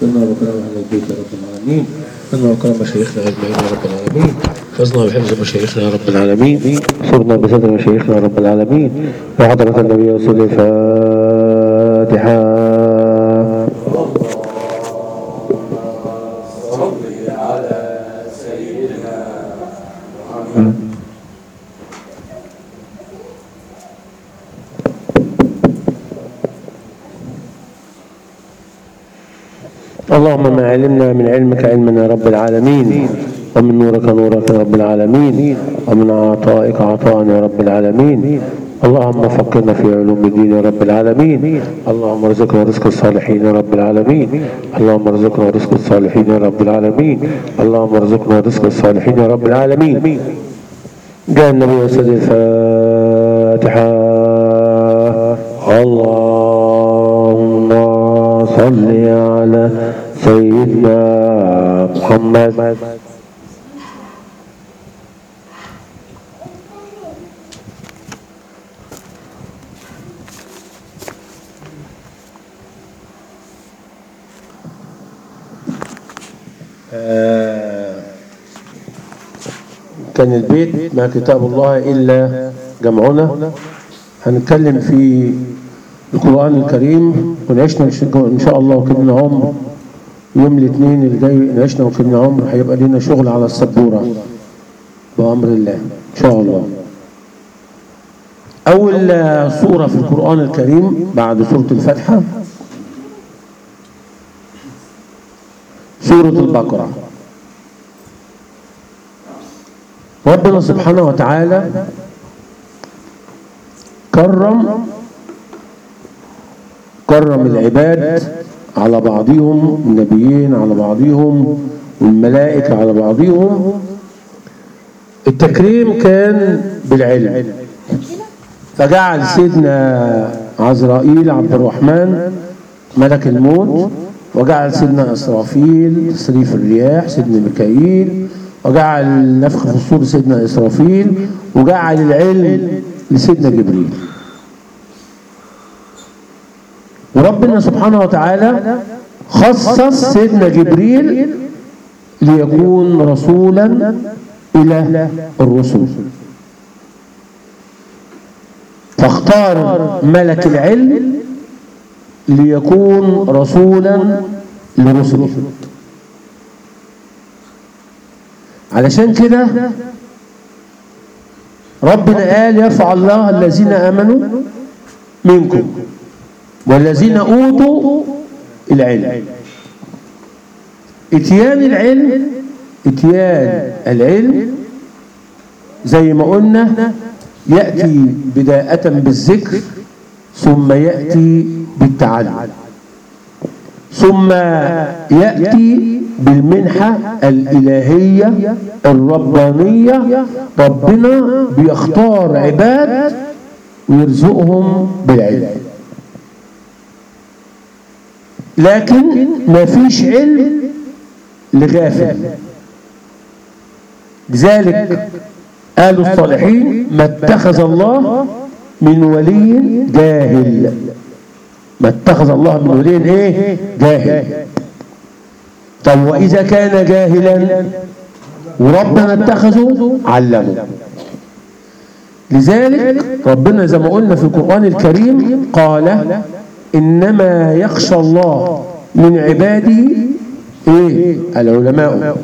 إنا وكرم أهل البيت يا رب العالمين إنا وكرم مشايخنا أجمعين يا رب العالمين حفظنا بحفظ مشايخنا يا رب العالمين صرنا بصدر مشايخنا يا رب العالمين وحضرة النبي رسول الفاتحة اللهم ما علمنا من علمك علما يا رب العالمين ومن نورك نورك يا رب العالمين ومن عطائك عطاء يا رب العالمين اللهم فقنا في علوم الدين يا رب العالمين اللهم ارزقنا رزق الصالحين يا رب العالمين اللهم ارزقنا رزق الصالحين يا رب العالمين اللهم ارزقنا رزق الصالحين يا رب العالمين جاء النبي وسد الفاتحة اللهم صل على سيدنا محمد كان البيت ما كتاب الله إلا جمعنا هنتكلم في القرآن الكريم ونعيشنا إن شاء الله وكلنا عمر يوم الاثنين اللي جاي نعيشنا وكلنا عمر هيبقى لنا شغل على السبورة بأمر الله إن شاء الله أول سورة في القرآن الكريم بعد سورة الفاتحة سورة البقرة ربنا سبحانه وتعالى كرم كرم العباد على بعضهم النبيين على بعضهم والملائكة على بعضهم التكريم كان بالعلم فجعل سيدنا عزرائيل عبد الرحمن ملك الموت وجعل سيدنا إسرافيل تصريف الرياح سيدنا ميكائيل وجعل نفخ في الصور سيدنا إسرافيل وجعل العلم لسيدنا جبريل وربنا سبحانه وتعالى خصص سيدنا جبريل ليكون رسولا إلى الرسل فاختار ملك العلم ليكون رسولا لرسله علشان كده ربنا قال يرفع الله الذين امنوا منكم والذين اوتوا العلم اتيان العلم اتيان العلم زي ما قلنا ياتي بدايه بالذكر ثم ياتي بالتعلم ثم ياتي بالمنحه الالهيه الربانيه ربنا بيختار عباد ويرزقهم بالعلم لكن ما فيش علم لغافل لذلك قالوا الصالحين ما اتخذ الله من ولي جاهل ما اتخذ الله من ولي ايه جاهل طب واذا كان جاهلا وربنا اتخذه علمه لذلك ربنا زي ما قلنا في القرآن الكريم قال إنما يخشى الله من عباده إيه العلماء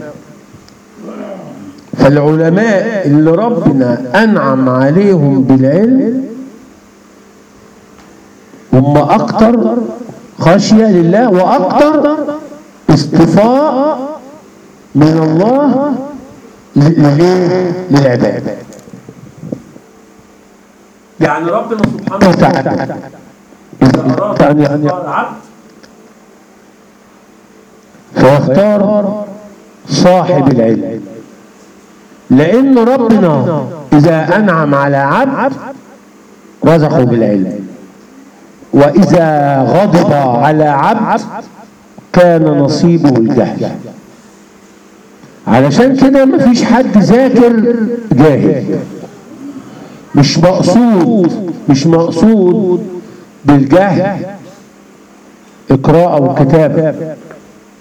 فالعلماء اللي ربنا أنعم عليهم بالعلم هم أكتر خشية لله وأكتر اصطفاء من الله للعباد يعني ربنا سبحانه وتعالى إذا أراد أن يختار عبد فاختار صاحب العلم لأن ربنا إذا أنعم على عبد رزقه بالعلم وإذا غضب على عبد كان نصيبه الجهل علشان كده مفيش حد ذاكر جاهل مش مقصود مش مقصود بالجهل اقراء وكتابة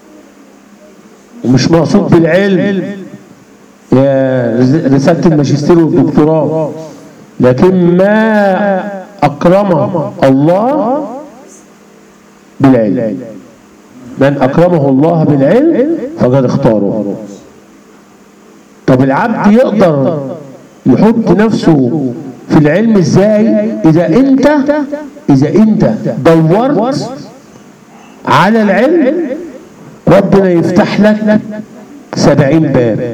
ومش مقصود بالعلم يا رسالة الماجستير والدكتوراه لكن ما أكرمه الله بالعلم من أكرمه الله بالعلم فقد اختاره طب العبد يقدر يحط نفسه في العلم ازاي اذا انت اذا انت دورت على العلم ربنا يفتح لك سبعين باب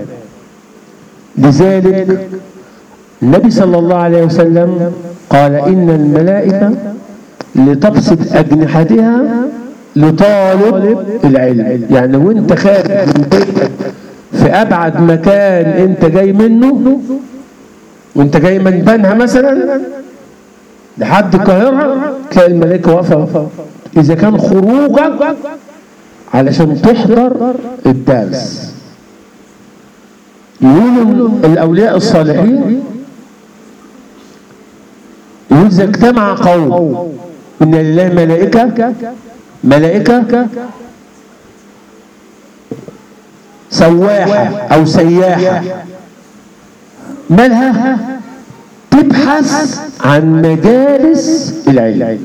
لذلك النبي صلى الله عليه وسلم قال إن الملائكة لتبسط أجنحتها لطالب العلم يعني وانت خارج من بيتك في أبعد مكان انت جاي منه وانت جاي من بنها مثلا لحد القاهرة تلاقي الملائكة واقفة إذا كان خروجك علشان تحضر الدرس يقولوا الأولياء الصالحين يقول إذا اجتمع قوم إن لله ملائكة ملائكة سواحة أو سياحة مالها تبحث عن مجالس العلم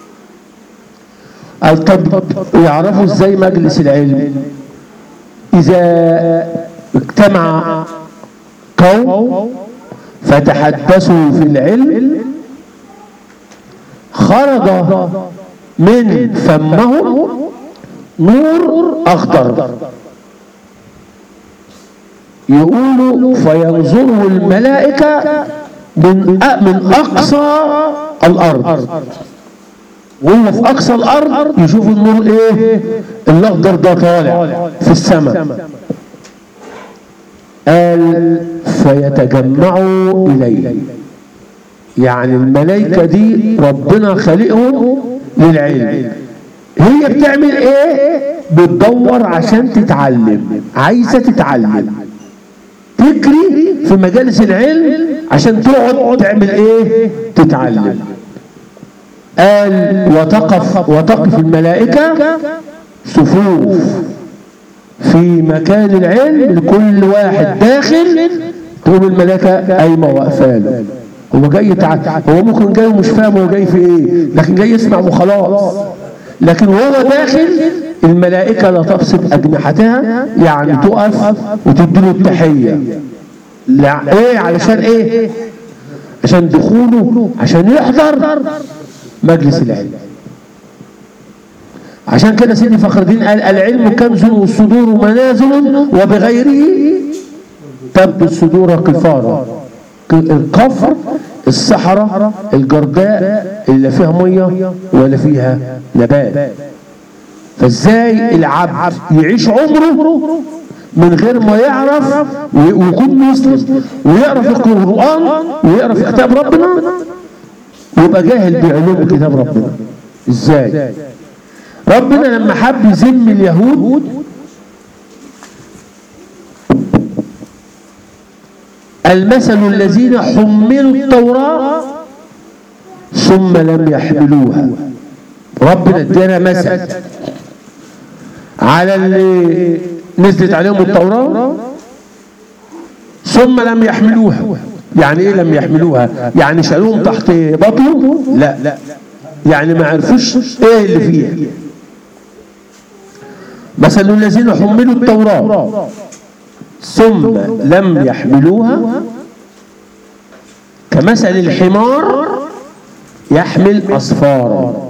قال طب يعرفوا ازاي مجلس العلم اذا اجتمع قوم فتحدثوا في العلم خرج من فمهم نور اخضر يقولوا فينظره الملائكة من من أقصى الأرض وهو في أقصى الأرض يشوف النور إيه الأخضر ده طالع في السماء قال فيتجمعوا إليه يعني الملائكة دي ربنا خلقهم للعلم هي بتعمل ايه بتدور عشان تتعلم عايزة تتعلم تجري في مجالس العلم عشان تقعد تعمل ايه تتعلم قال وتقف وتقف الملائكة صفوف في مكان العلم لكل واحد داخل تقوم الملائكة قايمة واقفة هو جاي يتع... هو ممكن جاي ومش فاهم هو جاي في ايه لكن جاي يسمع وخلاص لكن وهو داخل الملائكة لا تبسط أجنحتها يعني تقف وتديله التحية لا ايه علشان ايه عشان دخوله عشان يحضر مجلس العلم عشان كده سيدي فخر الدين قال العلم كنز والصدور منازل وبغيره تبدو الصدور قفارا القفر الصحراء الجرداء اللي فيها ميه ولا فيها نبات فازاي العبد يعيش عمره من غير ما يعرف ويكون مسلم ويقرا في القران ويقرا في كتاب ربنا ويبقى جاهل بعلوم كتاب ربنا ازاي ربنا لما حب يذم اليهود المثل الذين حملوا التوراة ثم لم يحملوها ربنا ادانا مثل على اللي نزلت عليهم التوراة ثم لم يحملوها يعني ايه لم يحملوها يعني شالوهم تحت بطنه لا يعني ما عرفوش ايه اللي فيها مثل الذين حملوا التوراة ثم لم يحملوها كمثل الحمار يحمل أصفارا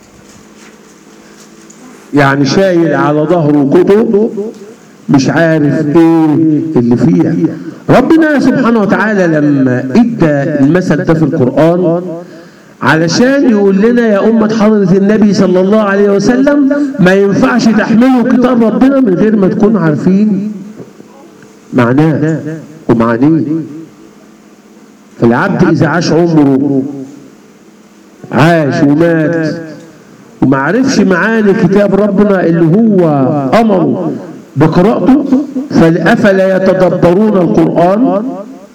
يعني شايل على ظهره كتب مش عارف ايه اللي فيها ربنا سبحانه وتعالى لما ادى المثل ده في القرآن علشان يقول لنا يا أمة حضرة النبي صلى الله عليه وسلم ما ينفعش تحملوا كتاب ربنا من غير ما تكونوا عارفين معناه ومعانيه فالعبد إذا عاش عمره عاش ومات وما عرفش معاني كتاب ربنا اللي هو أمره بقراءته فأفلا يتدبرون القرآن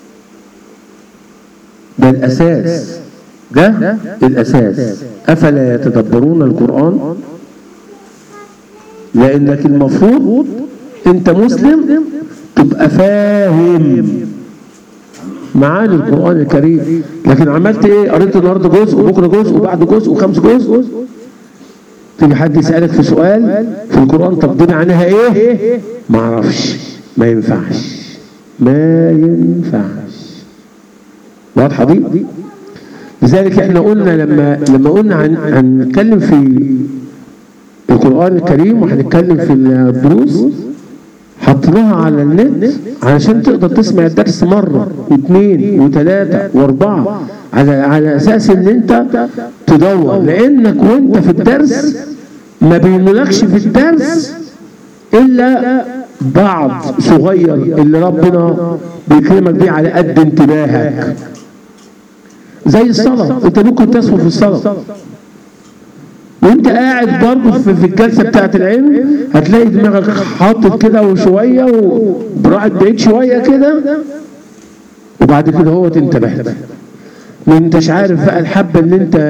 ده الأساس ده الأساس أفلا يتدبرون القرآن لأنك المفروض انت مسلم تبقى فاهم معاني القرآن الكريم لكن عملت ايه قريت النهارده جزء وبكره جزء وبعد جزء وخمس جزء تيجي حد يسألك في سؤال في القرآن طب دي معناها ايه ما اعرفش ما ينفعش ما ينفعش واضحة دي لذلك احنا قلنا لما لما قلنا عن هنتكلم في القرآن الكريم وهنتكلم في الدروس حطيناها على النت علشان تقدر تسمع الدرس مرة واثنين وثلاثة واربعة على على اساس ان انت تدور لانك وانت في الدرس ما بيملكش في الدرس الا بعض صغير اللي ربنا بيكرمك بيه على قد انتباهك زي الصلاة انت ممكن تسهو في الصلاة وانت قاعد برضه في في الجلسه بتاعت العلم هتلاقي دماغك حاطط كده وشويه وراحت بعيد شويه كده وبعد كده هو انتبهت ما انتش عارف بقى الحبه اللي انت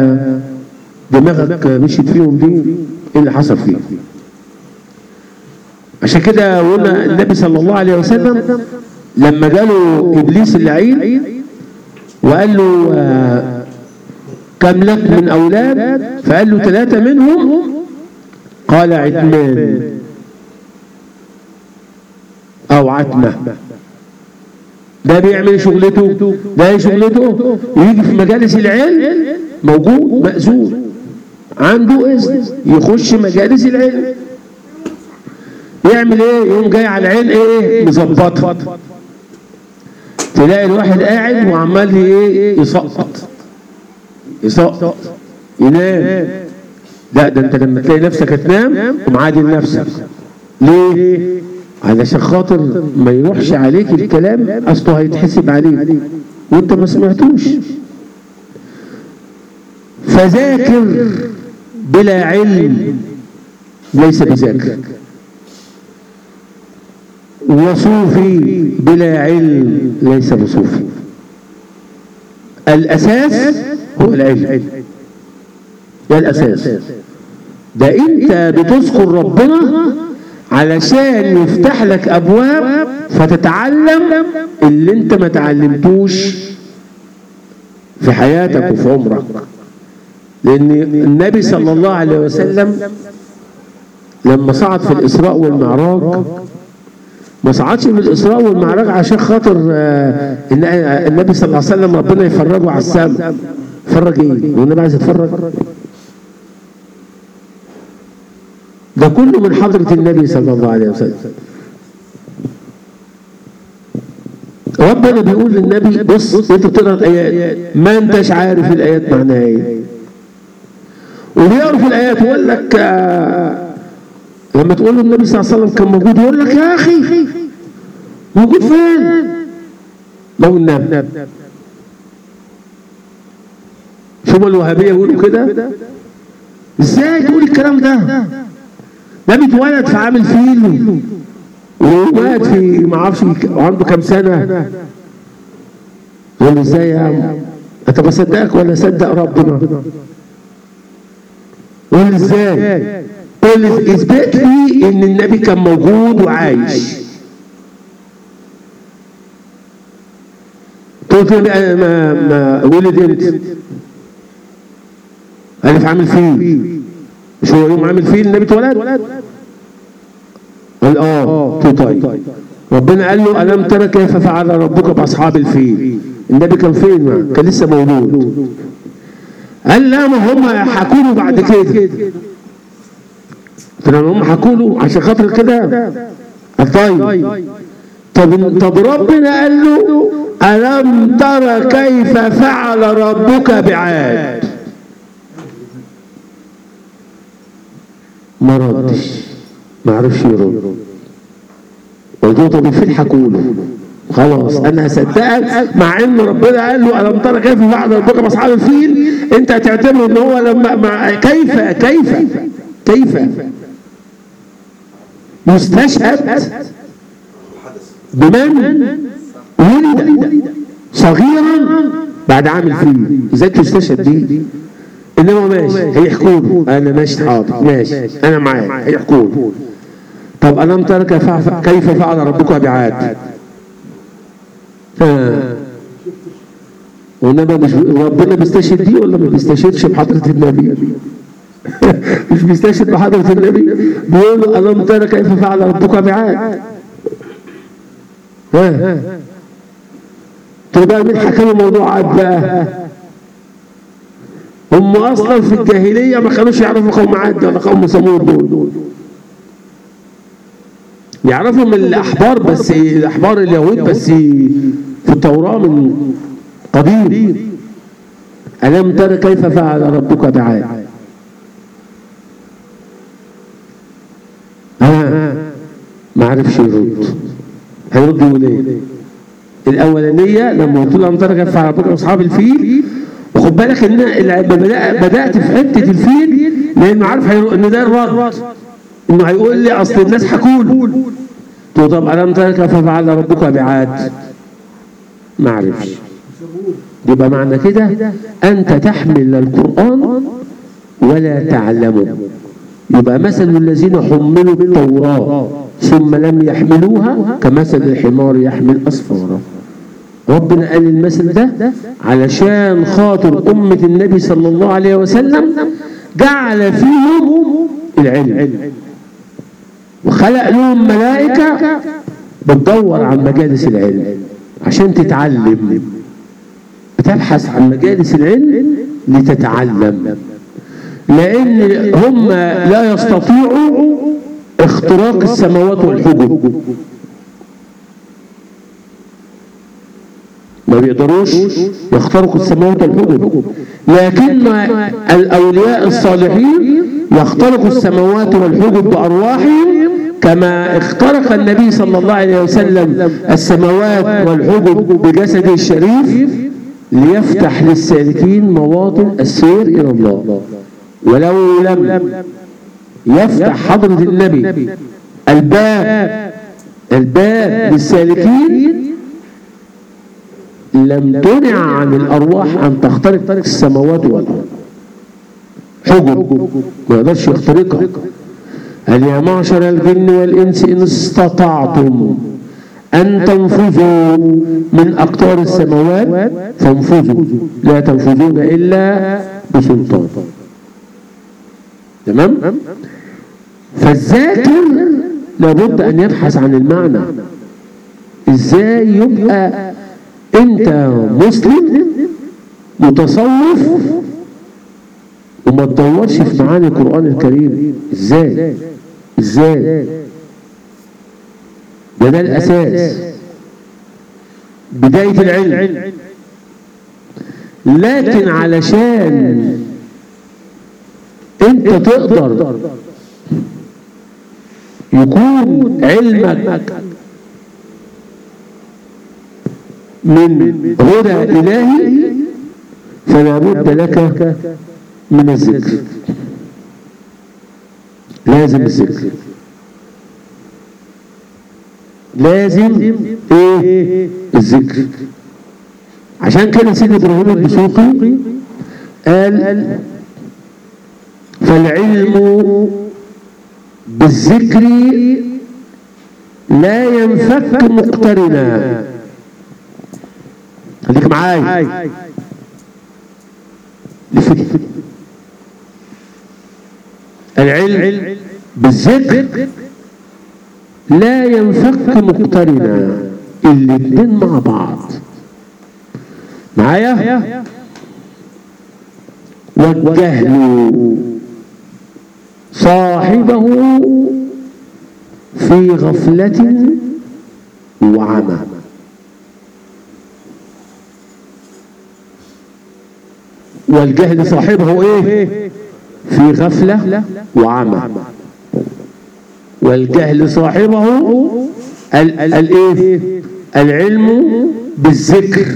دماغك مشيت فيهم دي ايه اللي حصل فيه عشان كده قلنا النبي صلى الله عليه وسلم لما جاله ابليس اللعين وقال له آه كم لك من أولاد فقال له ثلاثة منهم قال عتمان أو عتمة ده بيعمل شغلته ده شغلته ويجي في مجالس العلم موجود مأذون عنده إذن يخش مجالس العلم يعمل ايه يقوم جاي على العين ايه مظبطها تلاقي الواحد قاعد وعمال ايه يسقط يسقط ينام لا ده انت لما تلاقي نفسك هتنام ومعادل نفسك ليه علشان خاطر ما يروحش عليك الكلام اصله هيتحسب عليك وانت ما سمعتوش فذاكر بلا علم ليس بذاكر وصوفي بلا علم ليس بصوفي الأساس هو العلم ده الأساس ده أنت بتذكر ربنا علشان يفتح لك أبواب فتتعلم اللي أنت ما تعلمتوش في حياتك وفي عمرك لأن النبي صلى الله عليه وسلم لما صعد في الإسراء والمعراج ما صعدش من الإسراء والمعراج عشان خاطر آه النبي صلى الله عليه وسلم ربنا يفرجه على السماء فرج ايه؟ والنبي عايز يتفرج ده كله من حضرة النبي صلى الله عليه وسلم ربنا بيقول للنبي بص انت بتقرا الايات ما انتش عارف الايات معناها ايه وبيعرف الايات يقول لك آه لما تقول له النبي صلى الله عليه وسلم كان موجود يقول لك يا اخي موجود فين لو النبي شوفوا الوهابيه يقولوا كده ازاي تقول الكلام ده نبي اتولد في عامل فيل ومات في ما اعرفش عنده كام سنه يقول ازاي يا عم انت بصدقك ولا صدق ربنا قول ازاي قول اثبت لي ان النبي كان موجود وعايش قلت له ما ما ولد امتى الف عامل فيه مش هو يوم عامل فيه النبي اتولد قال اه قلت طيب ربنا قال له الم ترى كيف فعل ربك باصحاب الفيل النبي كان فين كان لسه مولود قال لا ما هم حكوا له بعد كده فلما هم حكوا له عشان خاطر كده طيب طب طب ربنا قال له ألم ترى كيف فعل ربك بعاد ما ردش ما عرفش يرد قلت له طب فين حكوا له خلاص انا هصدقك مع ان ربنا قال له الم ترى كيف فعل ربك باصحاب الفيل انت هتعتبر ان هو لما مع كيف كيف كيف مستشهد بمن ولد صغيرا بعد عام الفيل ازاي تستشهد دي انما ماشي هيحكوا له انا ماشي حاضر ماشي انا معاك هيحكوا له طب ألم تر كيف كيف فعل ربك بعاد ها. وإنما مش ربنا بيستشهد دي ولا ما بيستشهدش بحضرة النبي مش بيستشهد بحضرة النبي بيقول له ألم تر كيف فعل ربك بعاد ها طب بقى مين حكى له موضوع عاد بقى هم اصلا في الجاهليه ما كانوش يعرفوا قوم عاد ولا قوم ثمود دول يعرفوا من الاحبار بس الاحبار اليهود بس في التوراه من قديم الم تر كيف فعل ربك بعاد ها ما عرفش يرد هيرد يقول ايه الاولانيه لما قلت له امطار كيف فعل ربك اصحاب الفيل وخد بالك ان أنا بدأ- بدات في حته الفيل لانه عارف هيرو- ان ده الرد انه هيقول لي اصل الناس حكوا له قلت له طب الم تر كيف فعل ربك بعاد ما عرفش يبقى معنى كده انت تحمل القران ولا تعلمه يبقى مثل الذين حملوا التوراه ثم لم يحملوها كمثل الحمار يحمل اسفارا ربنا قال المثل ده علشان خاطر أمة النبي صلى الله عليه وسلم جعل فيهم العلم وخلق لهم ملائكة بتدور عن مجالس العلم عشان تتعلم بتبحث عن مجالس العلم لتتعلم لأن هم لا يستطيعوا اختراق السماوات والحجب ما بيقدروش يخترقوا السماوات والحجب لكن الأولياء الصالحين يخترقوا السماوات والحجب بأرواحهم كما اخترق النبي صلى الله عليه وسلم السماوات والحجب بجسده الشريف ليفتح للسالكين مواطن السير إلى الله ولو لم يفتح حضرة النبي الباب الباب للسالكين لم تنع عن الأرواح أن تخترق السماوات والأرض حجب ما يقدرش يخترقها هل يا معشر الجن والإنس إن استطعتم أن تنفذوا من أقطار السماوات فانفذوا لا تنفذون إلا بسلطان تمام فالذاكر لابد أن يبحث عن المعنى إزاي يبقى أنت مسلم متصوف وما تدورش في معاني القرآن الكريم إزاي إزاي ده ده الأساس بداية العلم لكن علشان انت تقدر يكون علمك من هدى إلهي فلا بد لك من الذكر لازم الذكر لازم ايه الذكر عشان كده سيدي ابراهيم الدسوقي قال فالعلم بالذكر لا ينفك مقترنا خليك معايا العلم بالذكر لا ينفك مقترنا الاتنين مع بعض معايا والجهل صاحبه في غفلة وعمى والجهل صاحبه ايه في غفلة وعمى والجهل صاحبه الايه العلم بالذكر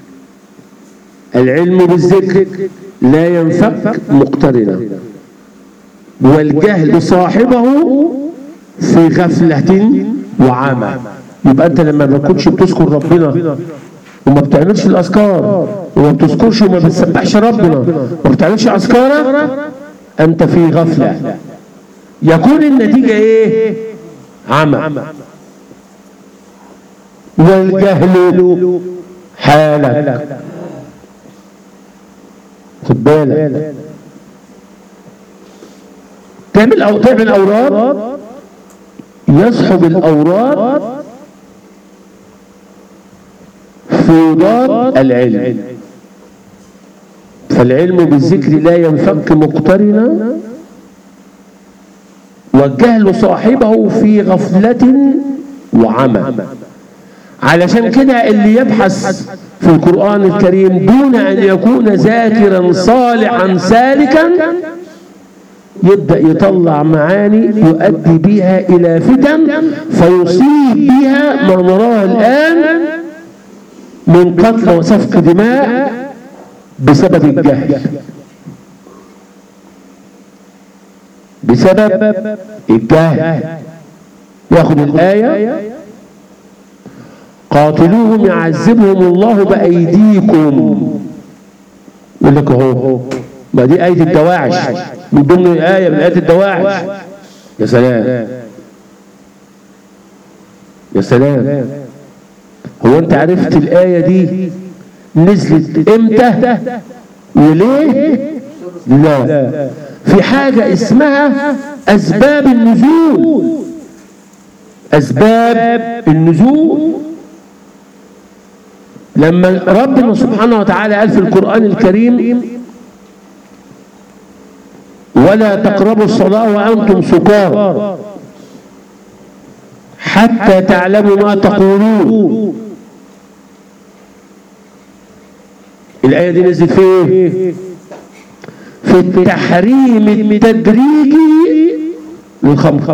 العلم بالذكر لا ينفك مقترنا والجهل صاحبه في غفلة وعمى يبقى انت لما ما كنتش بتذكر ربنا وما بتعملش الاذكار وما بتذكرش وما بتسبحش ربنا وما بتعملش اذكارك انت في غفله يكون النتيجه ايه عمى والجهل حالك خد بالك تعمل أو تعمل أوراد يصحب الأوراد فيضات العلم فالعلم بالذكر لا ينفك مقترنا والجهل صاحبه في غفلة وعمى علشان كده اللي يبحث في القرآن الكريم دون أن يكون ذاكرا صالحا سالكا يبدأ يطلع معاني يؤدي بها إلى فتن فيصيب بها ما نراه الآن من قتل وسفك دماء بسبب الجهل بسبب الجهل ياخذ الآية قاتلوهم يعذبهم الله بأيديكم يقول لك اهو ما دي آية الدواعش من ضمن آية من آيات الدواعش يا سلام يا سلام هو انت عرفت الآية دي نزلت امتى وليه لا في حاجة اسمها أسباب النزول أسباب النزول لما ربنا سبحانه وتعالى قال في القرآن الكريم ولا تقربوا الصلاة وأنتم سكارى حتى تعلموا ما تقولون الآية دي نزلت في ايه؟ في التحريم التدريجي للخمر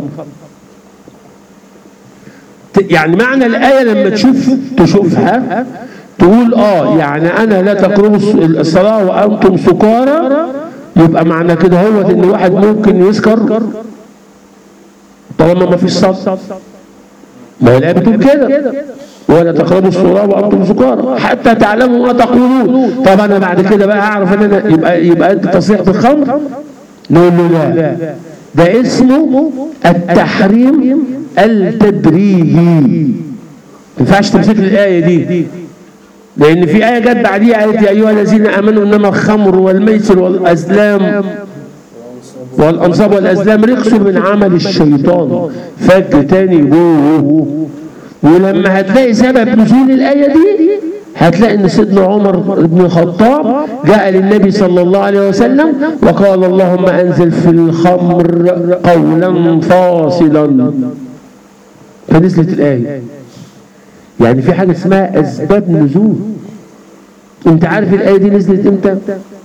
يعني معنى الآية لما تشوف تشوفها تقول اه يعني انا لا تقربوا الصلاة وانتم سكارى يبقى معنى كده هو ان واحد ممكن يسكر طالما ما فيش صلاة ما هي الآية بتقول كده ولا تقربوا الصلاة وأنتم سكارى حتى تعلموا ما تقولون طب أنا بعد كده بقى أعرف إن أنا يبقى يبقى أنت تصيح بالخمر نقول له لا ده اسمه التحريم التدريجي ما ينفعش تمسك الآية دي لأن في آية جت بعديها قالت يا أيها الذين آمنوا إنما الخمر والميسر والأزلام والأنصاب والأزلام رقص من عمل الشيطان فج تاني جوه ولما هتلاقي سبب نزول الآية دي هتلاقي ان سيدنا عمر بن الخطاب جاء للنبي صلى الله عليه وسلم وقال اللهم انزل في الخمر قولا فاصلا فنزلت الآية يعني في حاجة اسمها أسباب نزول انت عارف الآية دي نزلت امتى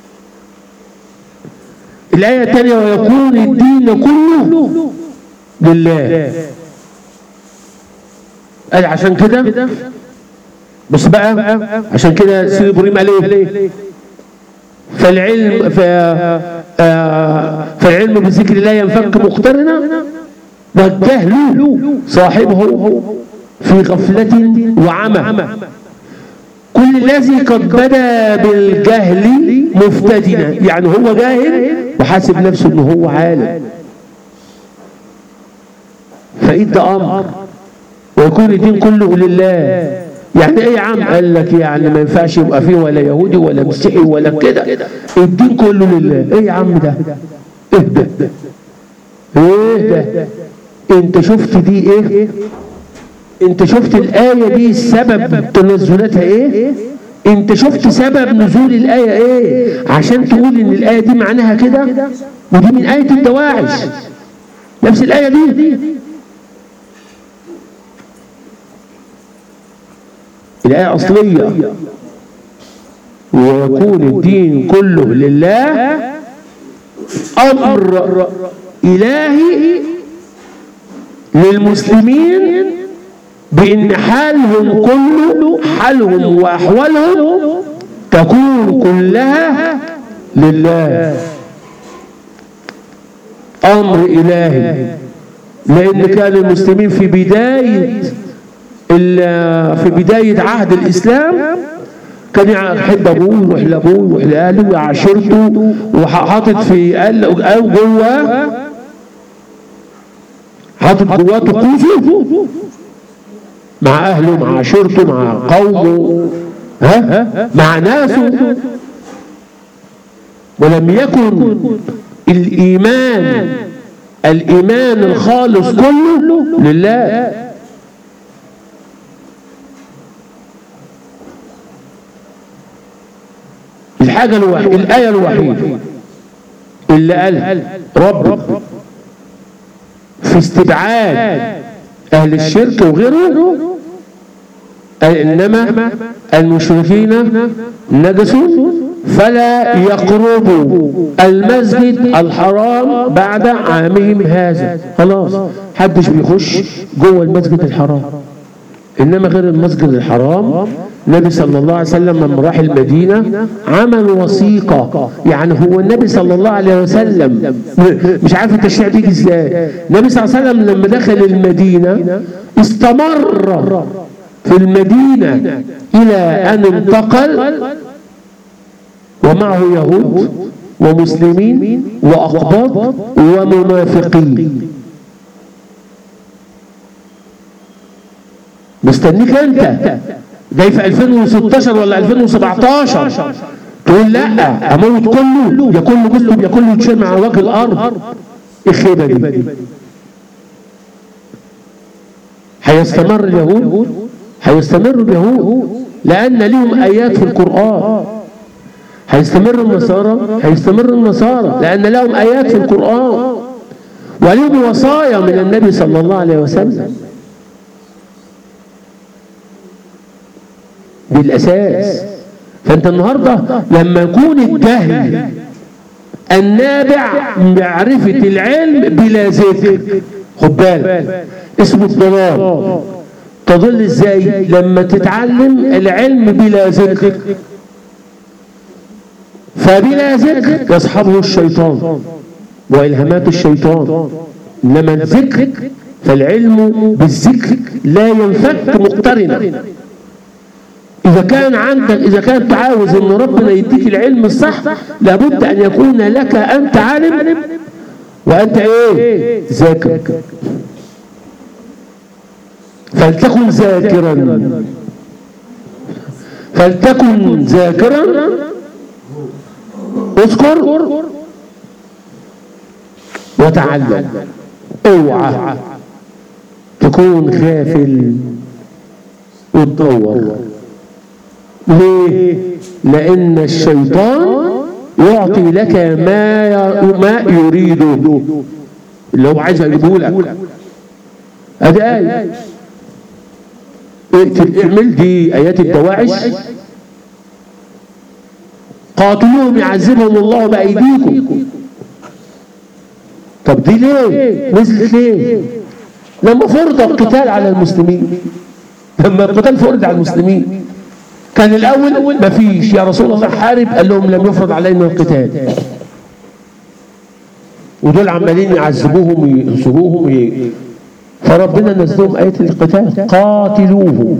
الآية الثانية ويكون الدين كله لله قال عشان كده بص بقى عشان كده سيدي ابراهيم قال ايه فالعلم فالعلم بذكر الله ينفك مقترنا والجهل صاحبه في غفلة وعمى كل الذي قد بدا بالجهل مفتدنا يعني هو جاهل وحاسب نفسه انه هو عالم فإد أمر ويكون الدين كله لله يعني ايه يا عم قال لك يعني ما ينفعش يبقى فيه ولا يهودي ولا مسيحي ولا كده الدين كله لله ايه يا عم ده ايه ده ايه ده انت شفت دي ايه انت شفت الآية دي سبب تنزلاتها ايه انت شفت سبب نزول الآية ايه عشان تقول ان الآية دي معناها كده ودي من آية الدواعش نفس الآية دي الآية أصلية ويكون الدين كله لله أمر إلهي للمسلمين بإن حالهم كله حالهم وأحوالهم تكون كلها لله أمر إلهي لأن كان المسلمين في بداية في بداية عهد الإسلام كان يحب أبوه يروح لأبوه يروح لأهله وعشيرته وحاطط في أو جوه حاطط جواه طقوسه مع اهله مع عشيرته مع قومه ها مع ناسه ولم يكن الايمان الايمان الخالص كله لله الحاجه الوحيده الايه الوحيده اللي قال رب في استبعاد اهل الشرك وغيره قال انما المشركين نجسوا فلا يقربوا المسجد الحرام بعد عامهم هذا خلاص حدش بيخش جوه المسجد الحرام انما غير المسجد الحرام النبي صلى الله عليه وسلم لما راح المدينه عمل وثيقه يعني هو النبي صلى الله عليه وسلم مش عارف التشريع بيجي ازاي النبي صلى الله عليه وسلم لما دخل المدينه استمر في المدينه الى ان انتقل ومعه يهود ومسلمين واقباط ومنافقين مستنيك انت جاي في 2016 ولا 2017 تقول لا اموت كله يا كله جزء يا كله يتشال على وجه الارض ايه الخيبه دي هيستمر اليهود هيستمر اليهود لان لهم ايات في القران هيستمر النصارى هيستمر النصارى لان لهم ايات في القران ولهم وصايا من النبي صلى الله عليه وسلم بالاساس فانت النهارده لما يكون الجهل النابع من معرفه العلم بلا ذكر خد بالك اسمه الضلال تضل ازاي لما تتعلم العلم بلا ذكر فبلا ذكر يصحبه الشيطان والهامات الشيطان انما الذكر فالعلم بالذكر لا ينفك مقترنا إذا كان عندك إذا كنت عاوز إن ربنا يديك العلم الصح لابد أن يكون لك أنت عالم وأنت إيه؟ ذاكر فلتكن ذاكرا فلتكن ذاكرا اذكر وتعلم اوعى تكون غافل وتدور ليه؟ لأن الشيطان يعطي لك ما ما يريده اللي هو عايز يجيبه لك ادي آية اعمل دي آيات الدواعش قاتلوهم يعذبهم الله بأيديكم طب دي ليه؟ نزلت ليه؟ لما فرض القتال على المسلمين لما القتال فرض على المسلمين كان الاول ما فيش يا رسول الله حارب قال لهم لم يفرض علينا القتال ودول عمالين يعذبوهم ويأسروهم وي... فربنا نزلهم آية القتال قاتلوه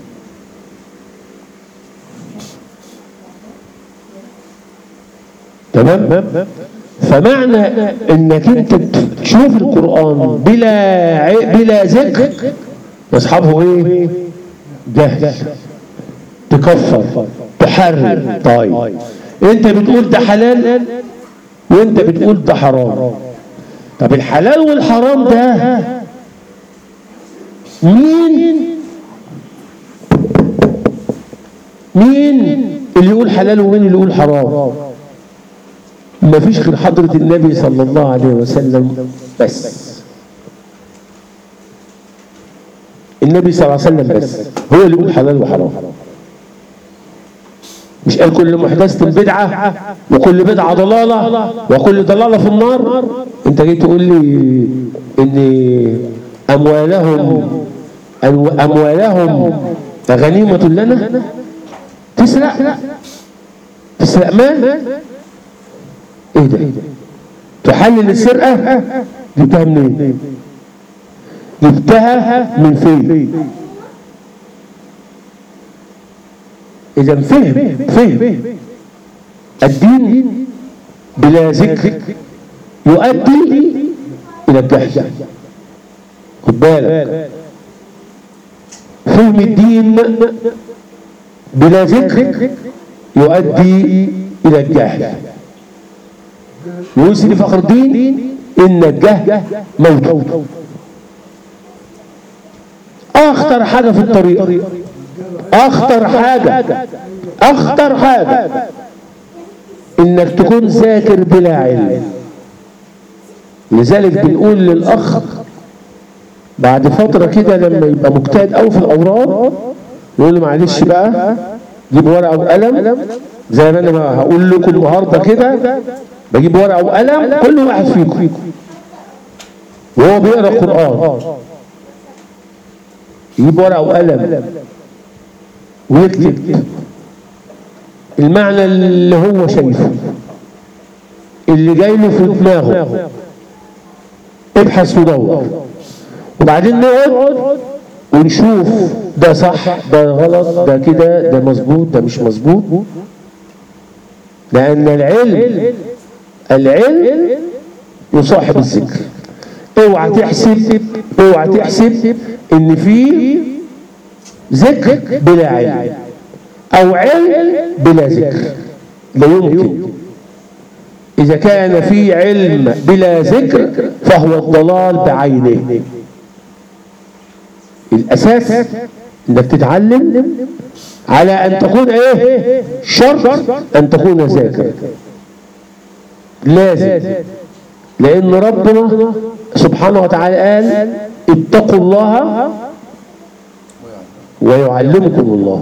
تمام فمعنى انك انت تشوف القرآن بلا بلا ذكر يصحبه ايه جهل تكفر تحرر طيب انت بتقول ده حلال وانت بتقول ده حرام طب الحلال والحرام ده مين مين اللي يقول حلال ومين اللي يقول حرام ما فيش غير حضرة النبي صلى الله عليه وسلم بس النبي صلى الله عليه وسلم بس هو اللي يقول حلال وحرام مش قال كل محدثة بدعة وكل بدعة ضلالة وكل ضلالة في النار انت جاي تقول لي ان اموالهم اموالهم غنيمة لنا تسرق تسرق مال ايه ده تحلل السرقة جبتها منين جبتها من فين إذا فهم فهم الدين بلا ذكر يؤدي إلى الجهل خد بالك فهم الدين بلا ذكر يؤدي الى الجهل يوصي فخر الدين ان الجهل موت اخطر حاجه في الطريق اخطر حاجه اخطر حاجه انك تكون ذاكر بلا علم لذلك بنقول للاخ بعد فتره كده لما يبقى مجتهد قوي في الاوراق نقول له معلش بقى جيب ورقه وقلم زي ما انا هقول لكم النهارده كده بجيب ورقه وقلم كل واحد فيكم وهو بيقرا القران يجيب ورقه وقلم ويكتب المعنى اللي هو شايفه اللي جاي له في دماغه ابحث ودور وبعدين نقعد ونشوف ده صح ده غلط ده كده ده مظبوط ده مش مظبوط لأن العلم العلم يصاحب الذكر اوعى تحسب اوعى تحسب ان في ذكر بلا علم او علم بلا ذكر لا يمكن اذا كان في علم بلا ذكر فهو الضلال بعينه الاساس انك تتعلم على ان تكون ايه شرط ان تكون ذاكر لازم لان ربنا سبحانه وتعالى قال اتقوا الله ويعلمكم الله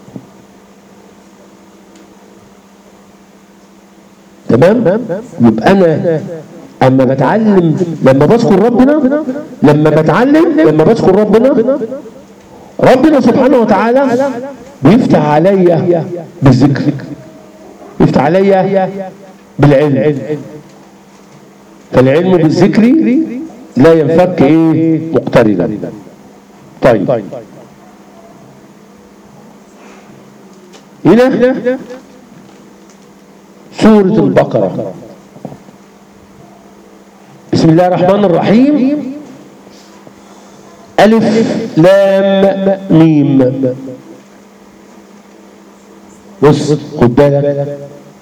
تمام يبقى انا اما بتعلم لما بذكر ربنا لما بتعلم لما بذكر ربنا ربنا سبحانه وتعالى بيفتح عليا بالذكر يفتح عليا بالعلم فالعلم بالذكر لا ينفك ايه مقترنا طيب هنا سورة البقرة بسم الله الرحمن الرحيم ألف لام ميم بص خد بالك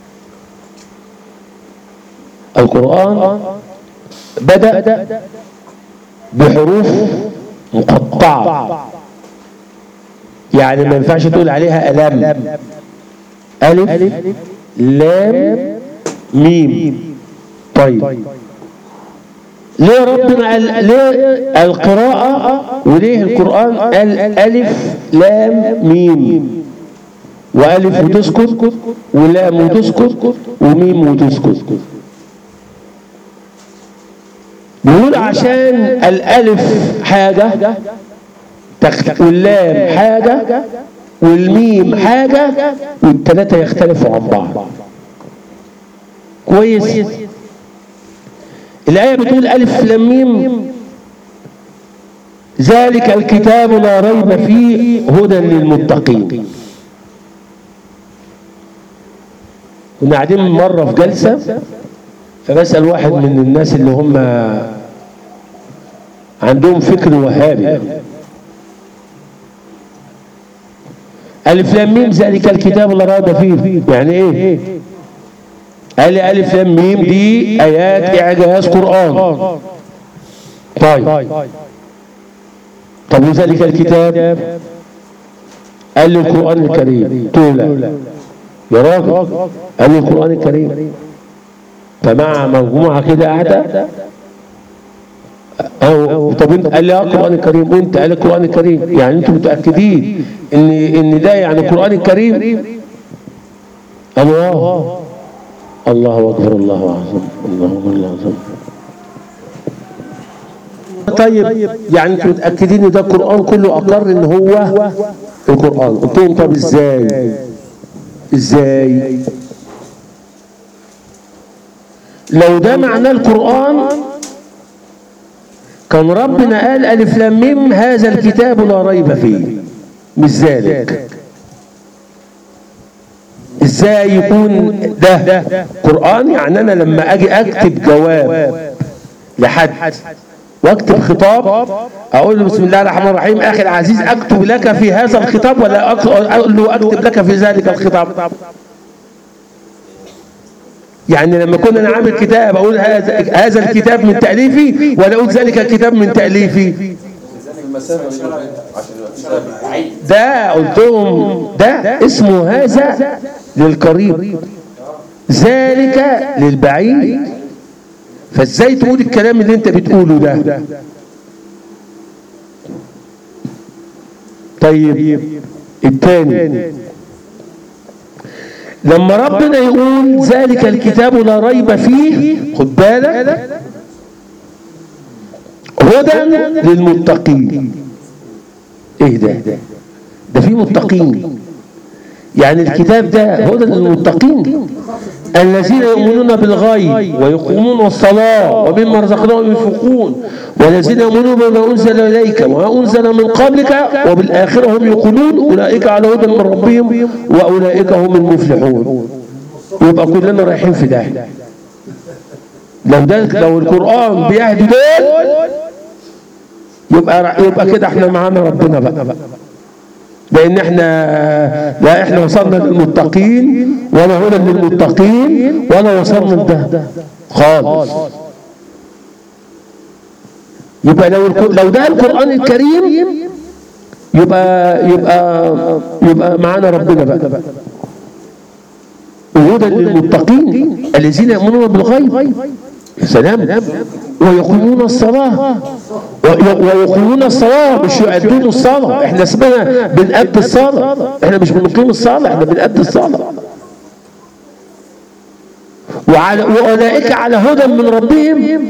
القرآن بدأ بحروف مقطعة يعني ما ينفعش تقول عليها ألم ألف لام ميم طيب ليه ربنا قال ليه القراءة وليه القرآن قال ألف لام ميم وألف وتسكت ولام وتسكت وميم وتسكت بيقول عشان الألف حاجة واللام حاجة والميم حاجة والثلاثة يختلفوا عن بعض كويس الآية بتقول ألف لام ميم ذلك الكتاب لا ريب فيه هدى للمتقين كنا قاعدين مرة في جلسة فبسأل واحد من الناس اللي هم عندهم فكر وهابي ألف لام ميم ذلك الكتاب لا ريب فيه يعني إيه؟ قال لي ألف لام ميم دي آيات إعجاز قرآن طيب طب وذلك الكتاب قال لي القرآن الكريم تولى يا راجل قال لي القرآن الكريم فمع مجموعة كده قاعدة أو طب انت قال لي القرآن الكريم وانت قال القرآن الكريم يعني انتم متأكدين ان ان ده يعني القرآن الكريم الله الله اكبر الله اعظم الله اكبر الله اعظم طيب يعني انتم متاكدين ان ده القران كله اقر ان هو القران قلت لهم طب ازاي ازاي لو ده معناه القران كان ربنا قال الف لام ميم هذا الكتاب لا ريب فيه مش ذلك ازاي يكون ده قرآن يعني انا لما اجي اكتب جواب لحد واكتب خطاب اقول له بسم الله الرحمن الرحيم اخي العزيز اكتب لك في هذا الخطاب ولا أك- اقول له اكتب لك في ذلك الخطاب يعني لما كنا انا عامل كتاب اقول هذا هذا الكتاب من تاليفي ولا اقول ذلك الكتاب من تاليفي ده قلت لهم ده اسمه هذا للقريب ذلك للبعيد فازاي تقول الكلام اللي انت بتقوله ده طيب الثاني لما ربنا يقول ذلك الكتاب لا ريب فيه خد بالك هدى للمتقين ايه ده ده في متقين يعني الكتاب ده هدى للمتقين الذين يؤمنون بالغيب ويقومون الصلاة ومما رزقناهم ينفقون والذين يؤمنون بما أنزل إليك وما أنزل من قبلك وبالآخرة هم يقولون أولئك على هدى من ربهم وأولئك هم المفلحون يبقى كلنا رايحين في ده لو ده لو القرآن بيهدي دول يبقى يبقى كده احنا معانا ربنا بقى لان احنا لا احنا وصلنا للمتقين ولا هدى للمتقين ولا وصلنا لده خالص يبقى لو الك- لو ده القران الكريم يبقى يبقى يبقى معانا ربنا بقى وهدى للمتقين الذين يؤمنون بالغيب سلام ويقيمون الصلاة وي- ويقيمون الصلاة مش يؤدون الصلاة احنا اسمنا بنأدي الصلاة احنا مش بنقيم الصلاة احنا بنأدي الصلاة وعلى وأولئك على هدى من ربهم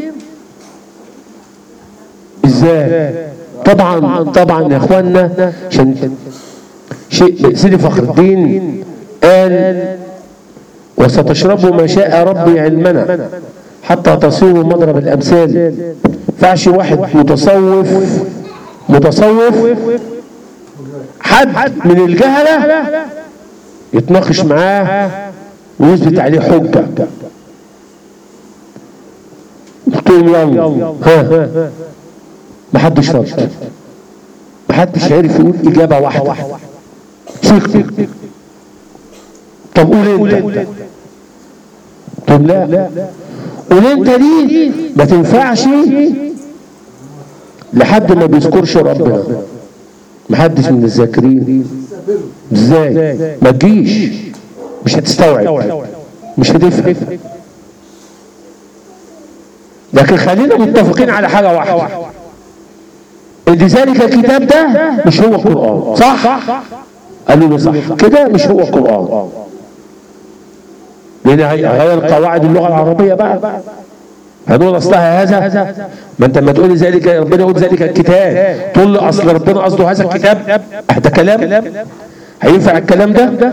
ازاي طبعا طبعا يا اخوانا عشان شيء سيدي فخر الدين قال وستشربوا ما شاء ربي علمنا حتى تصيروا مضرب الامثال فعش واحد متصوف متصوف حد من الجهله يتناقش معاه ويثبت عليه حجه قلت لهم يلا ها محدش رد محدش عرف يقول اجابه واحده سكت طب قول انت طب لا قول انت دي ما تنفعش لحد ما بيذكرش ربنا محدش من الذاكرين ازاي ما تجيش مش هتستوعب مش هتفهم لكن خلينا متفقين على حاجه واحده ان ذلك الكتاب ده مش هو قران صح قالوا له صح كده مش هو قران لان هي هي القواعد اللغه العربيه بقى هنقول اصلها هذا ما انت لما تقول ذلك ربنا يقول ذلك الكتاب تقول له اصل ربنا قصده هذا الكتاب ده كلام هينفع الكلام ده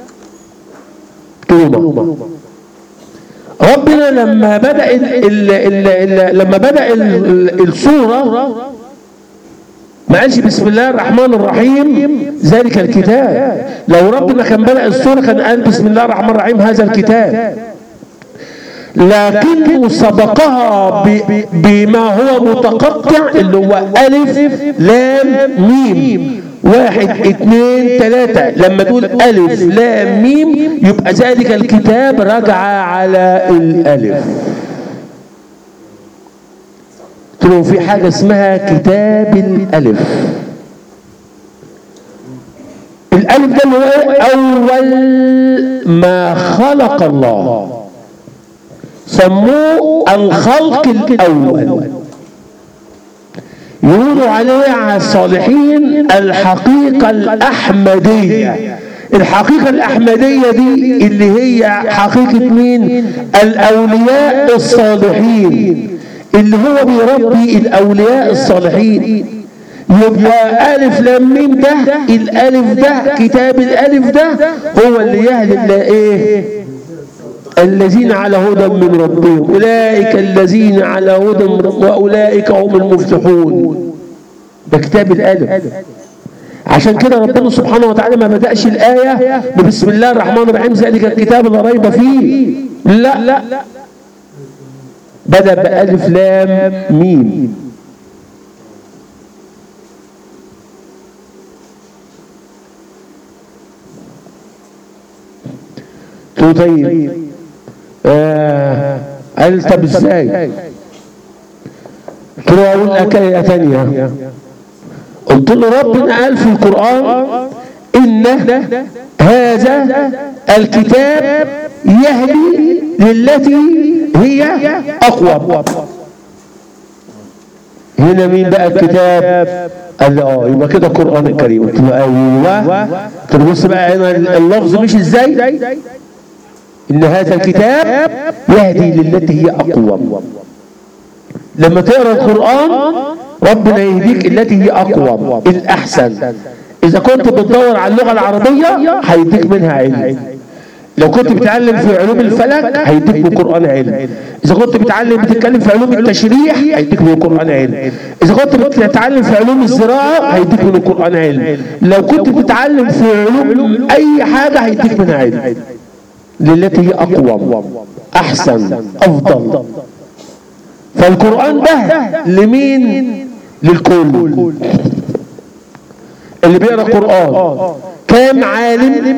توما ربنا لما بدا ال ال ال ال لما بدا ال ال السوره ما قالش بسم الله الرحمن الرحيم ذلك الكتاب لو ربنا كان بدأ السورة كان قال بسم الله الرحمن الرحيم هذا الكتاب لكنه سبقها ب- بما هو متقطع اللي هو ألف لام ميم واحد اتنين تلاتة لما تقول ألف لام ميم يبقى ذلك الكتاب رجع على الألف قلت لهم في حاجة اسمها كتاب الألف الألف ده اللي هو إيه؟ أول ما خلق الله سموه الخلق الأول يقولوا عليه على الصالحين الحقيقة الأحمدية الحقيقة الأحمدية دي اللي هي حقيقة مين الأولياء الصالحين اللي هو بيربي الأولياء الصالحين يبقى ألف لام ميم ده الألف ده كتاب الألف ده هو اللي يهدي إيه الذين على هدى من ربهم أولئك الذين على هدى من ربهم وأولئك هم المفلحون ده كتاب الألف عشان كده ربنا سبحانه وتعالى ما بدأش الآية بسم الله الرحمن الرحيم ذلك الكتاب لا ريب فيه لا لا بدأ بألف لام ميم قلت له طيب آه قال طب ازاي قلت له اقول لك ايه تانية قلت له ربنا قال في القرآن إن هذا الكتاب يهدي للتي هي أقوى هنا مين بقى الكتاب قال لي اه يبقى كده القرآن الكريم قلت له ايوه قلت له بص بقى هنا اللفظ مش ازاي ان هذا الكتاب يهدي للتي هي اقوى لما تقرا القرآن ربنا يهديك التي هي اقوى الاحسن اذا كنت بتدور على اللغة العربية هيديك منها علم لو كنت بتعلم في علوم الفلك هيديك من القرآن علم إذا كنت بتعلم بتتكلم في علوم التشريح هيديك من القرآن علم إذا كنت بتتعلم في علوم الزراعة هيديك من القرآن علم لو كنت بتتعلم في علوم أي حاجة هيديك منها علم للتي هي أقوى أحسن أفضل فالقرآن ده لمين للكل اللي بيقرأ القرآن كام عالم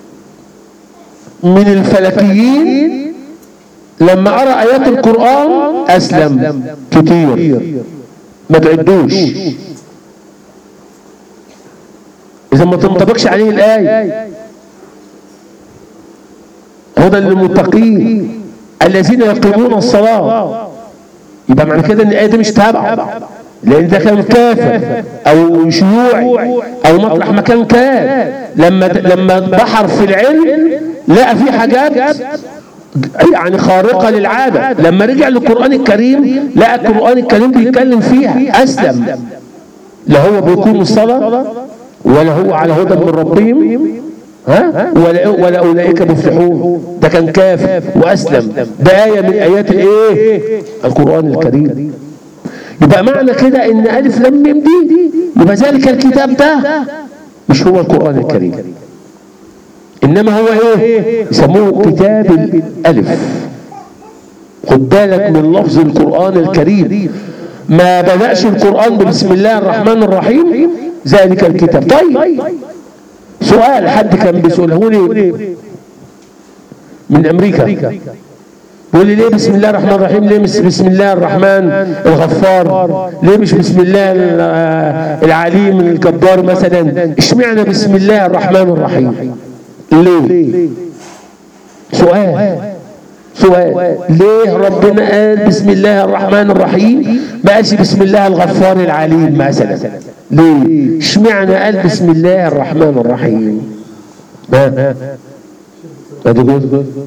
من الفلكيين لما قرأ آيات القرآن أسلم كتير ما تعدوش إذا ما تنطبقش عليه الآية هدى للمتقين الذين يقيمون الصلاة يبقى معنى كده ان الآية دي مش تابعة لأن ده كان كافر أو شيوعي أو مطرح مكان كان لما لما بحر في العلم لقى في حاجات يعني خارقة للعادة لما رجع للقرآن الكريم لقى القرآن الكريم بيتكلم فيها أسلم لا هو بيقوم الصلاة ولا هو على هدى من ربهم ها ولا ولا اولئك مفلحون ده كان كافر واسلم ده ايه من ايات الايه القران الكريم يبقى معنى كده ان الف لم ميم دي يبقى ذلك الكتاب ده مش هو القران الكريم انما هو ايه يسموه كتاب الالف خد بالك من لفظ القران الكريم ما بدأش القرآن بسم الله الرحمن الرحيم ذلك الكتاب طيب سؤال حد كان بيسأله لي من أمريكا بيقول لي ليه بسم الله الرحمن الرحيم ليه مش بسم الله الرحمن الغفار ليه مش بسم الله العليم الجبار مثلا اشمعنى بسم الله الرحمن الرحيم ليه سؤال سؤال ليه ربنا قال بسم الله الرحمن الرحيم ما قالش بسم الله الغفار العليم مثلا ليه اشمعنى قال بسم الله الرحمن الرحيم ها ادي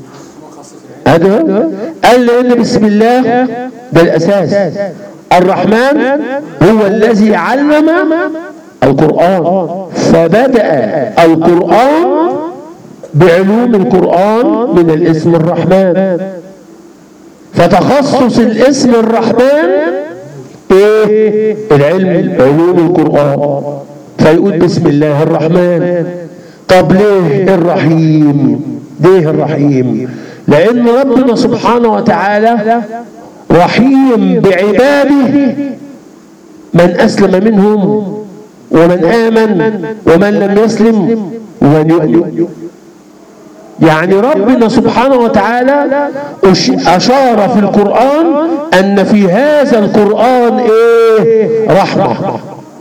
ادي قال لان بسم الله ده الاساس الرحمن هو الذي علم القرآن فبدأ القرآن بعلوم القرآن من الاسم الرحمن فتخصص الاسم الرحمن ايه العلم علوم القرآن فيقول بسم الله الرحمن طب ليه الرحيم ليه الرحيم لان ربنا سبحانه وتعالى رحيم بعباده من اسلم منهم ومن امن ومن لم يسلم ومن يؤمن يعني ربنا سبحانه وتعالى أشار في القرآن أن في هذا القرآن إيه رحمة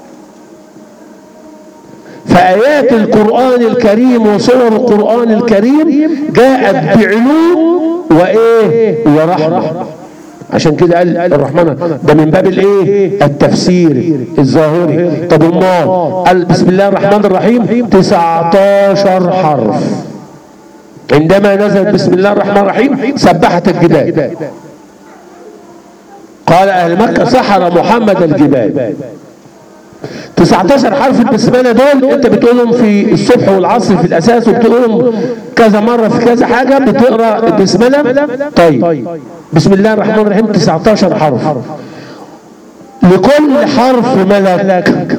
فآيات القرآن الكريم وصور القرآن الكريم جاءت بعلوم وإيه ورحمة عشان كده قال الرحمن ده من باب الايه التفسير الظاهري طب امال قال بسم الله الرحمن الرحيم 19 حرف عندما نزل بسم الله الرحمن الرحيم سبحت الجبال قال أهل مكة سحر محمد الجبال 19 حرف البسملة دول انت بتقولهم في الصبح والعصر في الاساس وبتقولهم كذا مرة في كذا حاجة بتقرأ البسملة طيب بسم الله الرحمن الرحيم 19 حرف لكل حرف ملك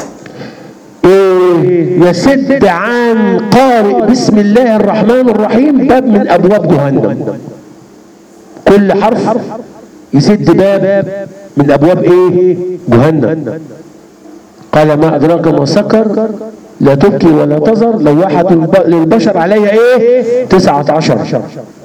يسد عن قارئ بسم الله الرحمن الرحيم باب من ابواب جهنم كل حرف يسد باب من ابواب ايه جهنم قال ما ادراك ما سكر لا تبكي ولا تذر لواحة الب- للبشر عليها ايه تسعة عشر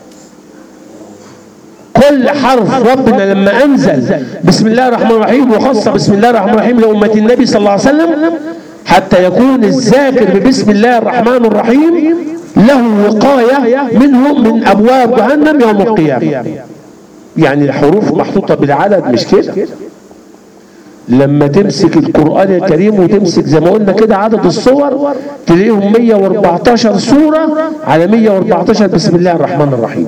كل حرف ربنا لما انزل بسم الله الرحمن الرحيم وخص بسم الله الرحمن الرحيم لأمة النبي صلى الله عليه وسلم حتى يكون الذاكر ببسم الله الرحمن الرحيم له وقاية منهم من أبواب جهنم يوم القيامة يعني الحروف محطوطة بالعدد مش كده لما تمسك القرآن الكريم وتمسك زي ما قلنا كده عدد الصور تلاقيهم 114 سورة على 114 بسم الله الرحمن الرحيم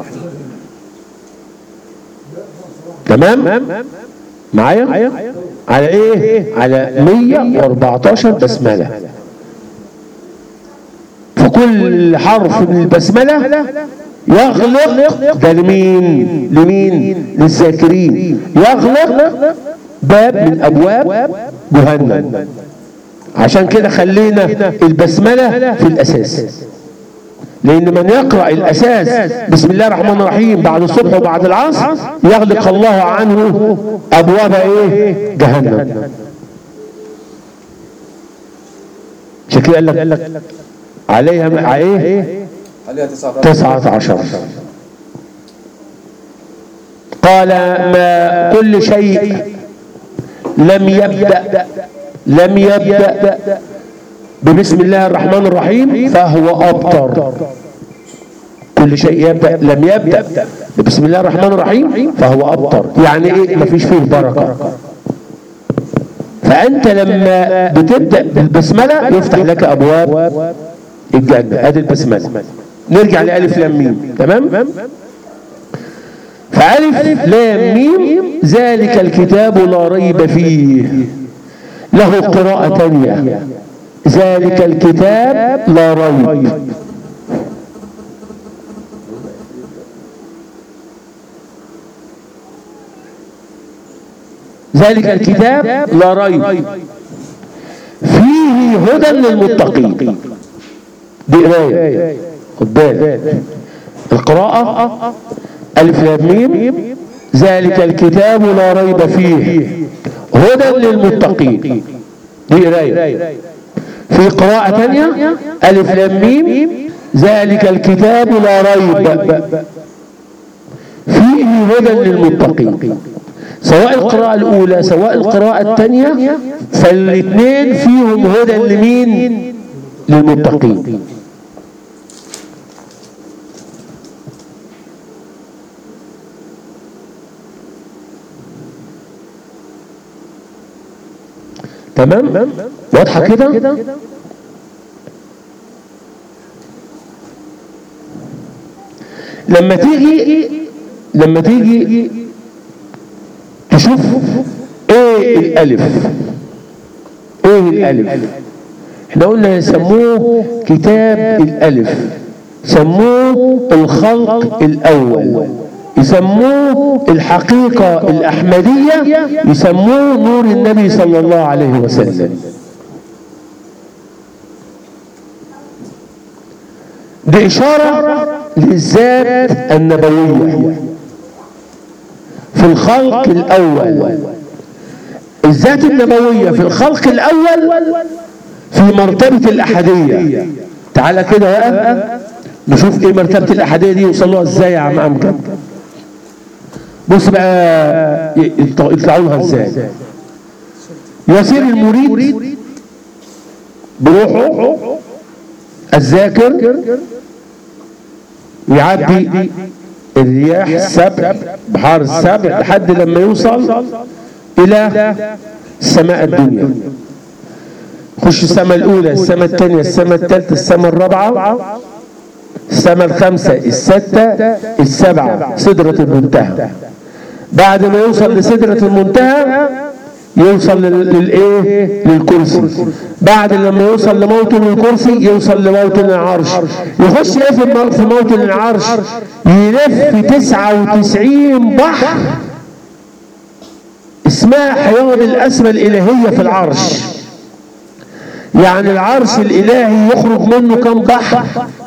تمام معايا على ايه على 114 بسملة فكل حرف من البسملة يغلق ده لمين لمين للذاكرين يغلق باب من ابواب جهنم عشان كده خلينا البسملة في الاساس لان من يقرأ الاساس بسم الله الرحمن الرحيم بعد الصبح وبعد العصر يغلق الله عنه ابواب ايه جهنم عشان كده قال لك عليها ايه عليها تسعة تسعة عشر قال ما كل شيء لم يبدأ لم يبدأ ببسم الله الرحمن الرحيم فهو أبتر كل شيء يبدأ لم يبدأ بسم الله الرحمن الرحيم فهو أبتر يعني إيه مفيش فيه بركة فأنت لما بتبدأ بالبسملة يفتح لك أبواب الجنة ادي البسملة نرجع لألف لام ميم تمام فألف لام ميم ذلك الكتاب لا ريب فيه له قراءة تانية ذلك الكتاب لا ريب ذلك الكتاب لا ريب فيه هدى للمتقين دي قرايه خد بالك القراءة ألف لام ميم ذلك الكتاب لا ريب فيه هدى للمتقين دي قرايه في قراءة تانية ألف لام ميم ذلك الكتاب لا ريب فيه هدى للمتقين سواء القراءة الأولى سواء القراءة الثانية فالاثنين فيهم هدى لمين للمتقين تمام واضحة كده لما تيجي لما تيجي تشوف ايه الالف ايه الالف احنا قلنا يسموه كتاب الالف سموه الخلق الاول يسموه الحقيقة الأحمدية يسموه نور النبي صلى الله عليه وسلم دي إشارة للذات النبوية في الخلق الأول الذات النبوية في الخلق الأول في مرتبة الأحدية تعالى كده بقى نشوف ايه مرتبة الأحدية دي يوصلوها ازاي يا عم أمجد بص بقى يطلعوا لها ازاي يسير المريد بروحه الذاكر يعدي الرياح السبع بحار السبع لحد لما يوصل الى السماء الدنيا خش السماء الاولى السماء الثانيه السماء الثالثه السماء الرابعه السماء الخامسه السادسه السبعه سدره المنتهى بعد ما يوصل لسدره المنتهى يوصل للايه للكرسي بعد لما يوصل لموطن الكرسي يوصل لموطن العرش يخش ايه في في موطن العرش يلف 99 بحر اسمها حياض الاسمى الالهيه في العرش يعني العرش الالهي يخرج منه كم بحر